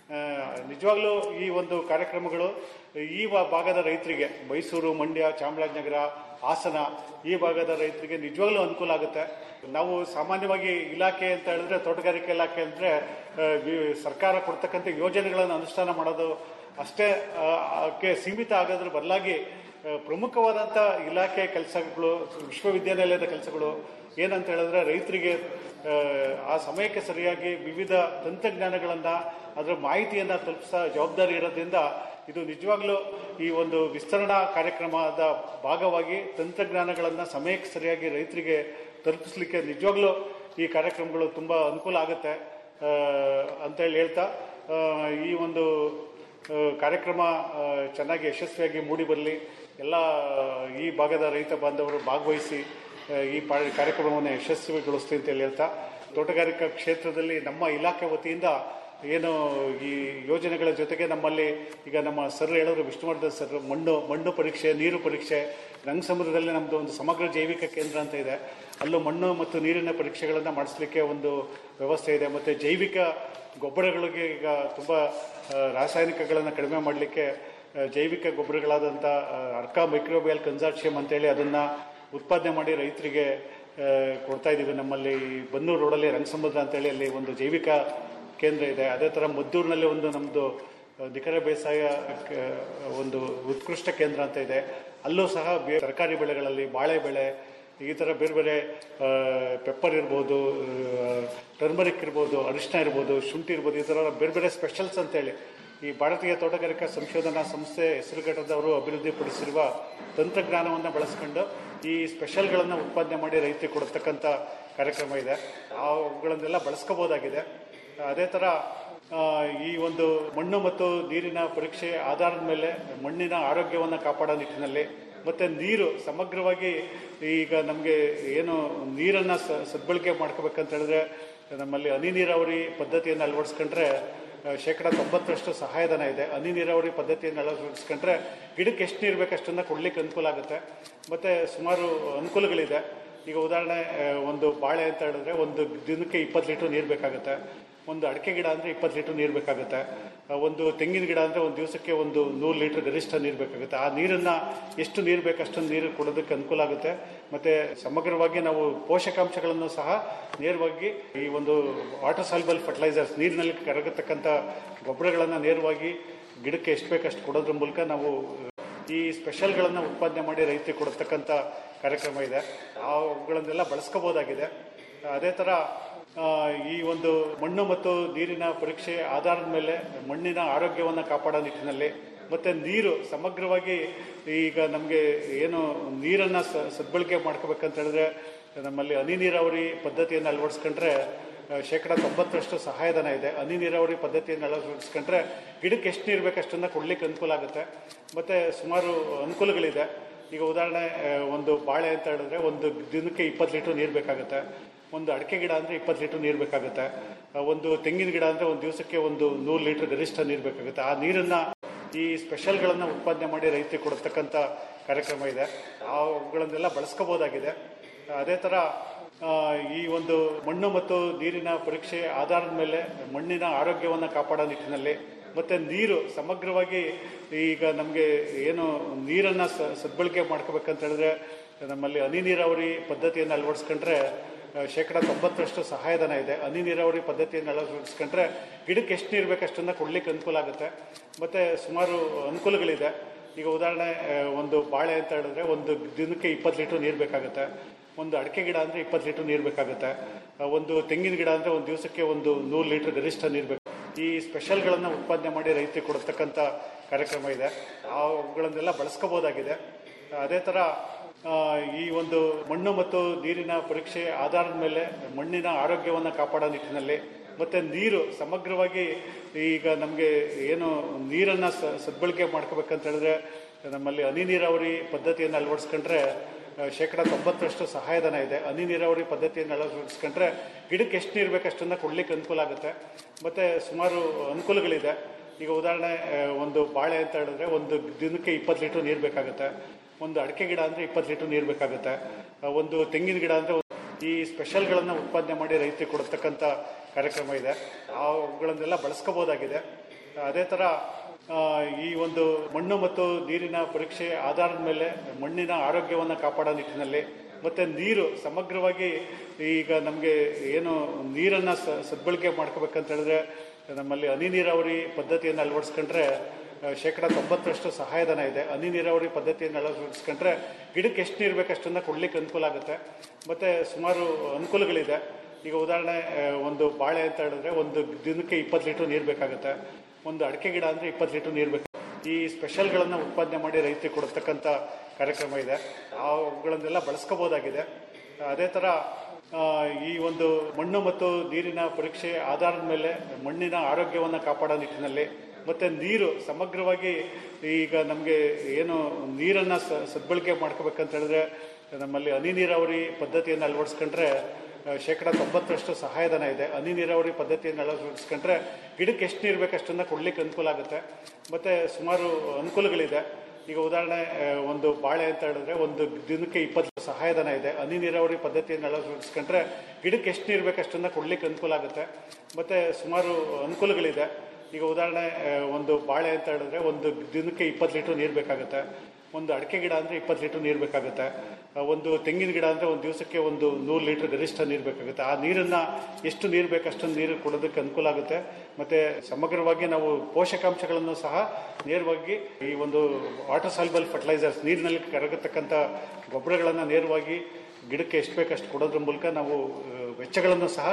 ಆ, ನಿಜವಾಗ್ಲೂ ಈ ಒಂದು ಕಾರ್ಯಕ್ರಮಗಳು ಈ ವ- ಭಾಗದ ರೈತರಿಗೆ ಮೈಸೂರು ಮಂಡ್ಯ ಚಾಮರಾಜನಗರ ಹಾಸನ ಈ ಭಾಗದ ರೈತರಿಗೆ ನಿಜವಾಗ್ಲೂ ಅನುಕೂಲ ಆಗುತ್ತೆ ನಾವು ಸಾಮಾನ್ಯವಾಗಿ ಇಲಾಖೆ ಅಂತ ಹೇಳಿದ್ರೆ ತೋಟಗಾರಿಕೆ ಇಲಾಖೆ ಅಂದ್ರೆ ಆ, ವಿ- ಸರ್ಕಾರ ಕೊಡ್ತಕ್ಕಂಥ ಯೋಜನೆಗಳನ್ನು ಅನುಷ್ಠಾನ ಮಾಡೋದು ಅಷ್ಟೇ ಆ, ಅದಕ್ಕೆ ಸೀಮಿತ ಆಗೋದ್ರ ಬದಲಾಗಿ ಆ, ಪ್ರಮುಖವಾದಂಥ ಇಲಾಖೆ ಕೆಲಸಗಳು ವಿಶ್ವವಿದ್ಯಾನಿಲಯದ ಕೆಲಸಗಳು ಏನಂತ ಹೇಳಿದ್ರೆ ರೈತರಿಗೆ ಆ, ಆ ಸಮಯಕ್ಕೆ ಸರಿಯಾಗಿ ವಿವಿಧ ತಂತ್ರಜ್ಞಾನಗಳನ್ನ ಅದರ ಮಾಹಿತಿಯನ್ನ ತಲುಪಿಸೋ ಜವಾಬ್ದಾರಿ ಇರೋದ್ರಿಂದ ಇದು ನಿಜವಾಗ್ಲೂ ಈ ಒಂದು ವಿಸ್ತರಣಾ ಕಾರ್ಯಕ್ರಮದ ಭಾಗವಾಗಿ ತಂತ್ರಜ್ಞಾನಗಳನ್ನ ಸಮಯಕ್ಕೆ ಸರಿಯಾಗಿ ರೈತರಿಗೆ ತಲುಪಿಸ್ಲಿಕ್ಕೆ ನಿಜವಾಗ್ಲೂ ಈ ಕಾರ್ಯಕ್ರಮಗಳು ತುಂಬಾ ಅನುಕೂಲ ಆಗುತ್ತೆ ಆ, ಅಂತೇಳಿ ಹೇಳ್ತಾ ಆ, ಈ ಒಂದು ಆ, ಕಾರ್ಯಕ್ರಮ ಆ, ಚೆನ್ನಾಗಿ ಯಶಸ್ವಿಯಾಗಿ ಮೂಡಿ ಬರಲಿ ಎಲ್ಲ ಈ ಭಾಗದ ರೈತ ಬಾಂಧವರು ಭಾಗವಹಿಸಿ ಆ, ಈ ಪಾ- ಕಾರ್ಯಕ್ರಮವನ್ನು ಯಶಸ್ವಿಗೊಳಿಸ್ಲಿ ಅಂತ ಹೇಳಿ ಹೇಳ್ತಾ ತೋಟಗಾರಿಕಾ ಕ್ಷೇತ್ರದಲ್ಲಿ ನಮ್ಮ ಇಲಾಖೆ ವತಿಯಿಂದ ಏನು ಈ ಯೋಜನೆಗಳ ಜೊತೆಗೆ ನಮ್ಮಲ್ಲಿ ಈಗ ನಮ್ಮ ಸರ್ ಹೇಳಿದ್ರು ವಿಷ್ಣುವರ್ಧನ್ ಸರ್ ಮಣ್ಣು ಮಣ್ಣು ಪರೀಕ್ಷೆ ನೀರು ಪರೀಕ್ಷೆ ರಂಗಸಮುದ್ರದಲ್ಲಿ ನಮ್ಮದು ಒಂದು ಸಮಗ್ರ ಜೈವಿಕ ಕೇಂದ್ರ ಅಂತ ಇದೆ ಅಲ್ಲೂ ಮಣ್ಣು ಮತ್ತು ನೀರಿನ ಪರೀಕ್ಷೆಗಳನ್ನು ಮಾಡಿಸ್ಲಿಕ್ಕೆ ಒಂದು ವ್ಯವಸ್ಥೆ ಇದೆ ಮತ್ತು ಜೈವಿಕ ಗೊಬ್ಬರಗಳಿಗೆ ಈಗ ತುಂಬ ಆ, ರಾಸಾಯನಿಕಗಳನ್ನು ಕಡಿಮೆ ಮಾಡಲಿಕ್ಕೆ ಜೈವಿಕ ಗೊಬ್ಬರಗಳಾದಂಥ ಅರ್ಕಾ ಮೈಕ್ರೋಬಿಯಲ್ ಕನ್ಸಾರ್ಷಿಯಂ ಅಂತೇಳಿ ಅದನ್ನು ಉತ್ಪಾದನೆ ಮಾಡಿ ರೈತರಿಗೆ ಆ, ಕೊಡ್ತಾ ಇದ್ದೀವಿ ನಮ್ಮಲ್ಲಿ ಬನ್ನೂರು ರೋಡಲ್ಲಿ ರಂಗಸಮುದ್ರ ಅಂತೇಳಿ ಅಲ್ಲಿ ಒಂದು ಜೈವಿಕ ಕೇಂದ್ರ ಇದೆ ಅದೇ ಥರ ಮದ್ದೂರಿನಲ್ಲಿ ಒಂದು ನಮ್ಮದು ನಿಖರ ಬೇಸಾಯ ಕ- ಒಂದು ಉತ್ಕೃಷ್ಟ ಕೇಂದ್ರ ಅಂತ ಇದೆ ಅಲ್ಲೂ ಸಹ ಬೇ- ತರಕಾರಿ ಬೆಳೆಗಳಲ್ಲಿ ಬಾಳೆ ಬೆಳೆ ಈ ಥರ ಬೇರೆ ಬೇರೆ ಪೆಪ್ಪರ್ ಇರ್ಬೋದು ಟರ್ಮರಿಕ್ ಇರ್ಬೋದು ಅರಿಶಿನ ಇರ್ಬೋದು ಶುಂಠಿ ಇರ್ಬೋದು ಈ ಥರ ಬೇರೆ ಬೇರೆ ಸ್ಪೆಷಲ್ಸ್ ಅಂತೇಳಿ ಈ ಭಾರತೀಯ ತೋಟಗಾರಿಕಾ ಸಂಶೋಧನಾ ಸಂಸ್ಥೆ ಹೆಸರುಘಟ್ಟದವರು ಅಭಿವೃದ್ಧಿಪಡಿಸಿರುವ ತಂತ್ರಜ್ಞಾನವನ್ನು ಬಳಸ್ಕೊಂಡು ಈ ಸ್ಪೆಷಲ್ಗಳನ್ನು ಉತ್ಪಾದನೆ ಮಾಡಿ ರೈತರಿಗೆ ಕೊಡತಕ್ಕಂಥ ಕಾರ್ಯಕ್ರಮ ಇದೆ ಅವುಗಳನ್ನೆಲ್ಲ ಬಳಸ್ಕೋಬೋದಾಗಿದೆ ಅದೇ ಥರ ಆ, ಈ ಒಂದು ಮಣ್ಣು ಮತ್ತು ನೀರಿನ ಪರೀಕ್ಷೆ ಆಧಾರದ ಮೇಲೆ ಮಣ್ಣಿನ ಆರೋಗ್ಯವನ್ನು ಕಾಪಾಡೋ ನಿಟ್ಟಿನಲ್ಲಿ ಮತ್ತೆ ನೀರು ಸಮಗ್ರವಾಗಿ ಈಗ ನಮಗೆ ಏನು ನೀರನ್ನ ಸ- ಸದ್ಬಳಕೆ ಮಾಡ್ಕೋಬೇಕಂತ ಹೇಳಿದ್ರೆ ನಮ್ಮಲ್ಲಿ ಹನಿ ನೀರಾವರಿ ಪದ್ಧತಿಯನ್ನು ಅಳವಡಿಸ್ಕೊಂಡ್ರೆ ಆ, ಶೇಕಡ ತೊಂಬತ್ತರಷ್ಟು ಸಹಾಯಧನ ಇದೆ ಹನಿ ನೀರಾವರಿ ಪದ್ಧತಿಯನ್ನು ಅಳವಡಿಸ್ಕೊಂಡ್ರೆ ಗಿಡಕ್ಕೆ ಎಷ್ಟು ನೀರು ಬೇಕು ಅಷ್ಟನ್ನ ಕೊಡ್ಲಿಕ್ಕೆ ಅನುಕೂಲ ಆಗುತ್ತೆ ಮತ್ತೆ ಸುಮಾರು ಅನುಕೂಲಗಳಿದೆ ಈಗ ಉದಾಹರಣೆ ಆ, ಒಂದು ಬಾಳೆ ಅಂತ ಹೇಳಿದ್ರೆ ಒಂದು ದಿನಕ್ಕೆ ಇಪ್ಪತ್ತು ಲೀಟರ್ ನೀರು ಬೇಕಾಗುತ್ತೆ ಒಂದು ಅಡಿಕೆ ಗಿಡ ಅಂದ್ರೆ ಇಪ್ಪತ್ತು ಲೀಟರ್ ನೀರು ಬೇಕಾಗುತ್ತೆ ಆ, ಒಂದು ತೆಂಗಿನ ಗಿಡ ಅಂದ್ರೆ ಒಂದು ದಿವಸಕ್ಕೆ ಒಂದು ನೂರು ಲೀಟರ್ ಗರಿಷ್ಠ ನೀರು ಬೇಕಾಗುತ್ತೆ ಆ ನೀರನ್ನ ಎಷ್ಟು ನೀರು ಬೇಕು ಅಷ್ಟೊಂದು ನೀರು ಕೊಡೋದಕ್ಕೆ ಅನುಕೂಲ ಆಗುತ್ತೆ ಮತ್ತೆ ಸಮಗ್ರವಾಗಿ ನಾವು ಪೋಷಕಾಂಶಗಳನ್ನು ಸಹ ನೇರವಾಗಿ ಈ ಒಂದು ವಾಟರ್ ಸಾಲ್ಬಲ್ ಫರ್ಟಿಲೈಸರ್ಸ್ ನೀರಿನಲ್ಲಿ ಕರಗತಕ್ಕಂಥ ಗೊಬ್ಬರಗಳನ್ನು ನೇರವಾಗಿ ಗಿಡಕ್ಕೆ ಎಷ್ಟು ಬೇಕು ಅಷ್ಟು ಕೊಡೋದ್ರ ಮೂಲಕ ನಾವು ಈ ಸ್ಪೆಷಲ್ಗಳನ್ನು ಉತ್ಪಾದನೆ ಮಾಡಿ ರೈತರಿಗೆ ಕೊಡತಕ್ಕಂಥ ಕಾರ್ಯಕ್ರಮ ಇದೆ ಅವುಗಳನ್ನೆಲ್ಲ ಬಳಸ್ಕೋಬೋದಾಗಿದೆ ಅದೇ ಥರ ಆ, ಈ ಒಂದು ಮಣ್ಣು ಮತ್ತು ನೀರಿನ ಪರೀಕ್ಷೆ ಆಧಾರದ ಮೇಲೆ ಮಣ್ಣಿನ ಆರೋಗ್ಯವನ್ನು ಕಾಪಾಡೋ ನಿಟ್ಟಿನಲ್ಲಿ ಮತ್ತೆ ನೀರು ಸಮಗ್ರವಾಗಿ ಈಗ ನಮಗೆ ಏನು ನೀರನ್ನ ಸ- ಸದ್ಬಳಕೆ ಮಾಡ್ಕೋಬೇಕಂತ ಹೇಳಿದ್ರೆ ನಮ್ಮಲ್ಲಿ ಹನಿ ನೀರಾವರಿ ಪದ್ಧತಿಯನ್ನು ಅಳವಡಿಸ್ಕೊಂಡ್ರೆ ಆ, ಶೇಕಡ ತೊಂಬತ್ತರಷ್ಟು ಸಹಾಯಧನ ಇದೆ ಹನಿ ನೀರಾವರಿ ಪದ್ಧತಿಯನ್ನು ಅಳವಡಿಸ್ಕೊಂಡ್ರೆ ಗಿಡಕ್ಕೆ ಎಷ್ಟು ನೀರು ಬೇಕು ಅಷ್ಟನ್ನ ಕೊಡ್ಲಿಕ್ಕೆ ಅನುಕೂಲ ಆಗುತ್ತೆ ಮತ್ತೆ ಸುಮಾರು ಅನುಕೂಲಗಳಿದೆ ಈಗ ಉದಾಹರಣೆ ಆ, ಒಂದು ಬಾಳೆ ಅಂತ ಹೇಳಿದ್ರೆ ಒಂದು ದಿನಕ್ಕೆ ಇಪ್ಪತ್ತು ಲೀಟರ್ ನೀರು ಬೇಕಾಗುತ್ತೆ ಒಂದು ಅಡಿಕೆ ಗಿಡ ಅಂದ್ರೆ ಇಪ್ಪತ್ತು ಲೀಟರ್ ನೀರು ಬೇಕಾಗುತ್ತೆ ಆ, ಒಂದು ತೆಂಗಿನ ಗಿಡ ಅಂದ್ರೆ ಒಂದು ದಿವಸಕ್ಕೆ ಒಂದು ನೂರು ಲೀಟರ್ ಗರಿಷ್ಠ ನೀರು ಬೇಕಾಗುತ್ತೆ ಆ ನೀರನ್ನ ಈ ಸ್ಪೆಷಲ್ಗಳನ್ನ ಉತ್ಪಾದನೆ ಮಾಡಿ ರೈತರಿಗೆ ಕೊಡತಕ್ಕಂಥ ಕಾರ್ಯಕ್ರಮ ಇದೆ ಅವುಗಳನ್ನೆಲ್ಲ ಬಳಸ್ಕೋಬೋದಾಗಿದೆ ಅದೇ ಥರ ಆ, ಈ ಒಂದು ಮಣ್ಣು ಮತ್ತು ನೀರಿನ ಪರೀಕ್ಷೆ ಆಧಾರದ ಮೇಲೆ ಮಣ್ಣಿನ ಆರೋಗ್ಯವನ್ನು ಕಾಪಾಡೋ ನಿಟ್ಟಿನಲ್ಲಿ ಮತ್ತೆ ನೀರು ಸಮಗ್ರವಾಗಿ ಈಗ ನಮಗೆ ಏನು ನೀರನ್ನ ಸ- ಸದ್ಬಳಕೆ ಮಾಡ್ಕೋಬೇಕಂತ ಹೇಳಿದ್ರೆ ನಮ್ಮಲ್ಲಿ ಹನಿ ನೀರಾವರಿ ಪದ್ಧತಿಯನ್ನು ಅಳವಡಿಸ್ಕೊಂಡ್ರೆ ಆ, ಶೇಕಡ ತೊಂಬತ್ತರಷ್ಟು ಸಹಾಯಧನ ಇದೆ ಹನಿ ನೀರಾವರಿ ಪದ್ಧತಿಯನ್ನು ಅಳವಡಿಸ್ಕೊಂಡ್ರೆ ಗಿಡಕ್ಕೆ ಎಷ್ಟು ನೀರು ಬೇಕು ಅಷ್ಟನ್ನ ಕೊಡ್ಲಿಕ್ಕೆ ಅನುಕೂಲ ಆಗುತ್ತೆ ಮತ್ತೆ ಸುಮಾರು ಅನುಕೂಲಗಳಿದೆ ಈಗ ಉದಾಹರಣೆ ಆ, ಒಂದು ಬಾಳೆ ಅಂತ ಹೇಳಿದ್ರೆ ಒಂದು ದಿನಕ್ಕೆ ಇಪ್ಪತ್ತು ಲೀಟರ್ ನೀರು ಬೇಕಾಗುತ್ತೆ ಒಂದು ಅಡಿಕೆ ಗಿಡ ಅಂದ್ರೆ ಇಪ್ಪತ್ತು ಲೀಟರ್ ನೀರು ಬೇಕಾಗುತ್ತೆ ಆ, ಒಂದು ತೆಂಗಿನ ಗಿಡ ಅಂದ್ರೆ ಒಂದು ದಿವಸಕ್ಕೆ ಒಂದು ನೂರು ಲೀಟರ್ ಗರಿಷ್ಠ ನೀರು ಬೇಕು ಈ ಸ್ಪೆಷಲ್ಗಳನ್ನು ಉತ್ಪಾದನೆ ಮಾಡಿ ರೈತರಿಗೆ ಕೊಡತಕ್ಕಂಥ ಕಾರ್ಯಕ್ರಮ ಇದೆ ಅವುಗಳನ್ನೆಲ್ಲ ಬಳಸ್ಕೋಬೋದಾಗಿದೆ ಅದೇ ಥರ ಆ, ಈ ಒಂದು ಮಣ್ಣು ಮತ್ತು ನೀರಿನ ಪರೀಕ್ಷೆ ಆಧಾರದ ಮೇಲೆ ಮಣ್ಣಿನ ಆರೋಗ್ಯವನ್ನು ಕಾಪಾಡೋ ನಿಟ್ಟಿನಲ್ಲಿ ಮತ್ತೆ ನೀರು ಸಮಗ್ರವಾಗಿ ಈಗ ನಮಗೆ ಏನು ನೀರನ್ನ ಸ- ಸದ್ಬಳಕೆ ಮಾಡ್ಕೋಬೇಕಂತ ಹೇಳಿದ್ರೆ ನಮ್ಮಲ್ಲಿ ಹನಿ ನೀರಾವರಿ ಪದ್ಧತಿಯನ್ನು ಅಳವಡಿಸ್ಕೊಂಡ್ರೆ ಆ, ಶೇಕಡ ತೊಂಬತ್ತರಷ್ಟು ಸಹಾಯಧನ ಇದೆ ಹನಿ ನೀರಾವರಿ ಪದ್ಧತಿಯನ್ನು ಅಳವಡಿಸ್ಕೊಂಡ್ರೆ ಗಿಡಕ್ಕೆ ಎಷ್ಟು ನೀರು ಬೇಕು ಅಷ್ಟನ್ನ ಕೊಡ್ಲಿಕ್ಕೆ ಅನುಕೂಲ ಆಗುತ್ತೆ ಮತ್ತೆ ಸುಮಾರು ಅನುಕೂಲಗಳಿದೆ ಈಗ ಉದಾಹರಣೆ ಆ, ಒಂದು ಬಾಳೆ ಅಂತ ಹೇಳಿದ್ರೆ ಒಂದು ದಿನಕ್ಕೆ ಇಪ್ಪತ್ತು ಲೀಟರ್ ನೀರು ಬೇಕಾಗುತ್ತೆ ಒಂದು ಅಡಿಕೆ ಗಿಡ ಅಂದ್ರೆ ಇಪ್ಪತ್ತು ಲೀಟರ್ ನೀರು ಬೇಕಾಗುತ್ತೆ ಆ, ಒಂದು ತೆಂಗಿನ ಗಿಡ ಅಂದ್ರೆ ಈ ಸ್ಪೆಷಲ್ಗಳನ್ನು ಉತ್ಪಾದನೆ ಮಾಡಿ ರೈತರಿಗೆ ಕೊಡತಕ್ಕಂಥ ಕಾರ್ಯಕ್ರಮ ಇದೆ ಅವುಗಳನ್ನೆಲ್ಲ ಬಳಸ್ಕೋಬೋದಾಗಿದೆ ಅದೇ ಥರ ಆ, ಈ ಒಂದು ಮಣ್ಣು ಮತ್ತು ನೀರಿನ ಪರೀಕ್ಷೆ ಆಧಾರದ ಮೇಲೆ ಮಣ್ಣಿನ ಆರೋಗ್ಯವನ್ನು ಕಾಪಾಡೋ ನಿಟ್ಟಿನಲ್ಲಿ ಮತ್ತೆ ನೀರು ಸಮಗ್ರವಾಗಿ ಈಗ ನಮಗೆ ಏನು ನೀರನ್ನು ಸ- ಸದ್ಬಳಕೆ ಮಾಡ್ಕೋಬೇಕಂತ ಹೇಳಿದ್ರೆ ನಮ್ಮಲ್ಲಿ ಹನಿ ನೀರಾವರಿ ಪದ್ಧತಿಯನ್ನು ಅಳವಡಿಸ್ಕೊಂಡ್ರೆ ಆ, ಶೇಕಡ ತೊಂಬತ್ತರಷ್ಟು ಸಹಾಯಧನ ಇದೆ ಹನಿ ನೀರಾವರಿ ಪದ್ಧತಿಯನ್ನು ಅಳವಡಿಸ್ಕೊಂಡ್ರೆ ಗಿಡಕ್ಕೆ ಎಷ್ಟು ನೀರು ಬೇಕು ಅಷ್ಟನ್ನು ಕೊಡ್ಲಿಕ್ಕೆ ಅನುಕೂಲ ಆಗುತ್ತೆ ಮತ್ತೆ ಸುಮಾರು ಅನುಕೂಲಗಳಿದೆ ಈಗ ಉದಾಹರಣೆ ಆ, ಒಂದು ಬಾಳೆ ಅಂತ ಹೇಳಿದ್ರೆ ಒಂದು ದಿನಕ್ಕೆ ಇಪ್ಪತ್ತು ಲೀಟರ್ ನೀರು ಬೇಕಾಗುತ್ತೆ ಒಂದು ಅಡಿಕೆ ಗಿಡ ಅಂದ್ರೆ ಇಪ್ಪತ್ತು ಲೀಟರ್ ನೀರು ಬೇಕು ಈ ಸ್ಪೆಷಲ್ಗಳನ್ನು ಉತ್ಪಾದನೆ ಮಾಡಿ ರೈತರಿಗೆ ಕೊಡತಕ್ಕಂಥ ಕಾರ್ಯಕ್ರಮ ಇದೆ ಅವುಗಳನ್ನೆಲ್ಲ ಬಳಸ್ಕೋಬಹುದಾಗಿದೆ ಅದೇ ಥರ ಆ, ಈ ಒಂದು ಮಣ್ಣು ಮತ್ತು ನೀರಿನ ಪರೀಕ್ಷೆ ಆಧಾರದ ಮೇಲೆ ಮಣ್ಣಿನ ಆರೋಗ್ಯವನ್ನು ಕಾಪಾಡೋ ನಿಟ್ಟಿನಲ್ಲಿ ಮತ್ತೆ ನೀರು ಸಮಗ್ರವಾಗಿ ಈಗ ನಮಗೆ ಏನು ನೀರನ್ನು ಸ- ಸದ್ಬಳಕೆ ಮಾಡ್ಕೋಬೇಕಂತ ಹೇಳಿದ್ರೆ ನಮ್ಮಲ್ಲಿ ಹನಿ ನೀರಾವರಿ ಪದ್ಧತಿಯನ್ನು ಅಳವಡಿಸ್ಕೊಂಡ್ರೆ ಆ, ಶೇಕಡ ತೊಂಬತ್ತರಷ್ಟು ಸಹಾಯಧನ ಇದೆ ಹನಿ ನೀರಾವರಿ ಪದ್ಧತಿಯನ್ನು ಅಳವಡಿಸ್ಕೊಂಡ್ರೆ ಗಿಡಕ್ಕೆ ಎಷ್ಟು ನೀರು ಬೇಕು ಅಷ್ಟನ್ನು ಕೊಡ್ಲಿಕ್ಕೆ ಅನುಕೂಲ ಆಗುತ್ತೆ ಮತ್ತೆ ಸುಮಾರು ಅನುಕೂಲಗಳಿದೆ ಈಗ ಉದಾಹರಣೆ ಆ, ಒಂದು ಬಾಳೆ ಅಂತ ಹೇಳಿದ್ರೆ ಒಂದು ದಿನಕ್ಕೆ ಇಪ್ಪತ್ತು ಸಹಾಯಧನ ಇದೆ ಹನಿ ನೀರಾವರಿ ಪದ್ಧತಿಯನ್ನು ಅಳವಡಿಸ್ಕೊಂಡ್ರೆ ಗಿಡಕ್ಕೆ ಎಷ್ಟು ನೀರು ಬೇಕು ಅಷ್ಟನ್ನು ಕೊಡ್ಲಿಕ್ಕೆ ಅನುಕೂಲ ಆಗುತ್ತೆ ಮತ್ತೆ ಸುಮಾರು ಅನುಕೂಲಗಳಿದೆ ಈಗ ಉದಾಹರಣೆ ಆ, ಒಂದು ಬಾಳೆ ಅಂತ ಹೇಳಿದ್ರೆ ಒಂದು ದಿನಕ್ಕೆ ಇಪ್ಪತ್ತು ಲೀಟರ್ ನೀರು ಬೇಕಾಗುತ್ತೆ ಒಂದು ಅಡಿಕೆ ಗಿಡ ಅಂದ್ರೆ ಇಪ್ಪತ್ತು ಲೀಟರ್ ನೀರು ಬೇಕಾಗುತ್ತೆ ಆ, ಒಂದು ತೆಂಗಿನ ಗಿಡ ಅಂದ್ರೆ ಒಂದು ದಿವಸಕ್ಕೆ ಒಂದು ನೂರು ಲೀಟರ್ ಗರಿಷ್ಠ ನೀರು ಬೇಕಾಗುತ್ತೆ ಆ ನೀರನ್ನ ಎಷ್ಟು ನೀರು ಬೇಕು ಅಷ್ಟೊಂದು ನೀರು ಕೊಡೋದಕ್ಕೆ ಅನುಕೂಲ ಆಗುತ್ತೆ ಮತ್ತೆ ಸಮಗ್ರವಾಗಿ ನಾವು ಪೋಷಕಾಂಶಗಳನ್ನು ಸಹ ನೇರವಾಗಿ ಈ ಒಂದು ವಾಟರ್ ಸಾಲ್ಬಲ್ ಫರ್ಟಿಲೈಸರ್ಸ್ ನೀರಿನಲ್ಲಿ ಕರಗತಕ್ಕಂಥ ಗೊಬ್ಬರಗಳನ್ನು ನೇರವಾಗಿ ಗಿಡಕ್ಕೆ ಎಷ್ಟು ಬೇಕಷ್ಟು ಕೊಡೋದ್ರ ಮೂಲಕ ನಾವು ಆ, ವೆಚ್ಚಗಳನ್ನು ಸಹ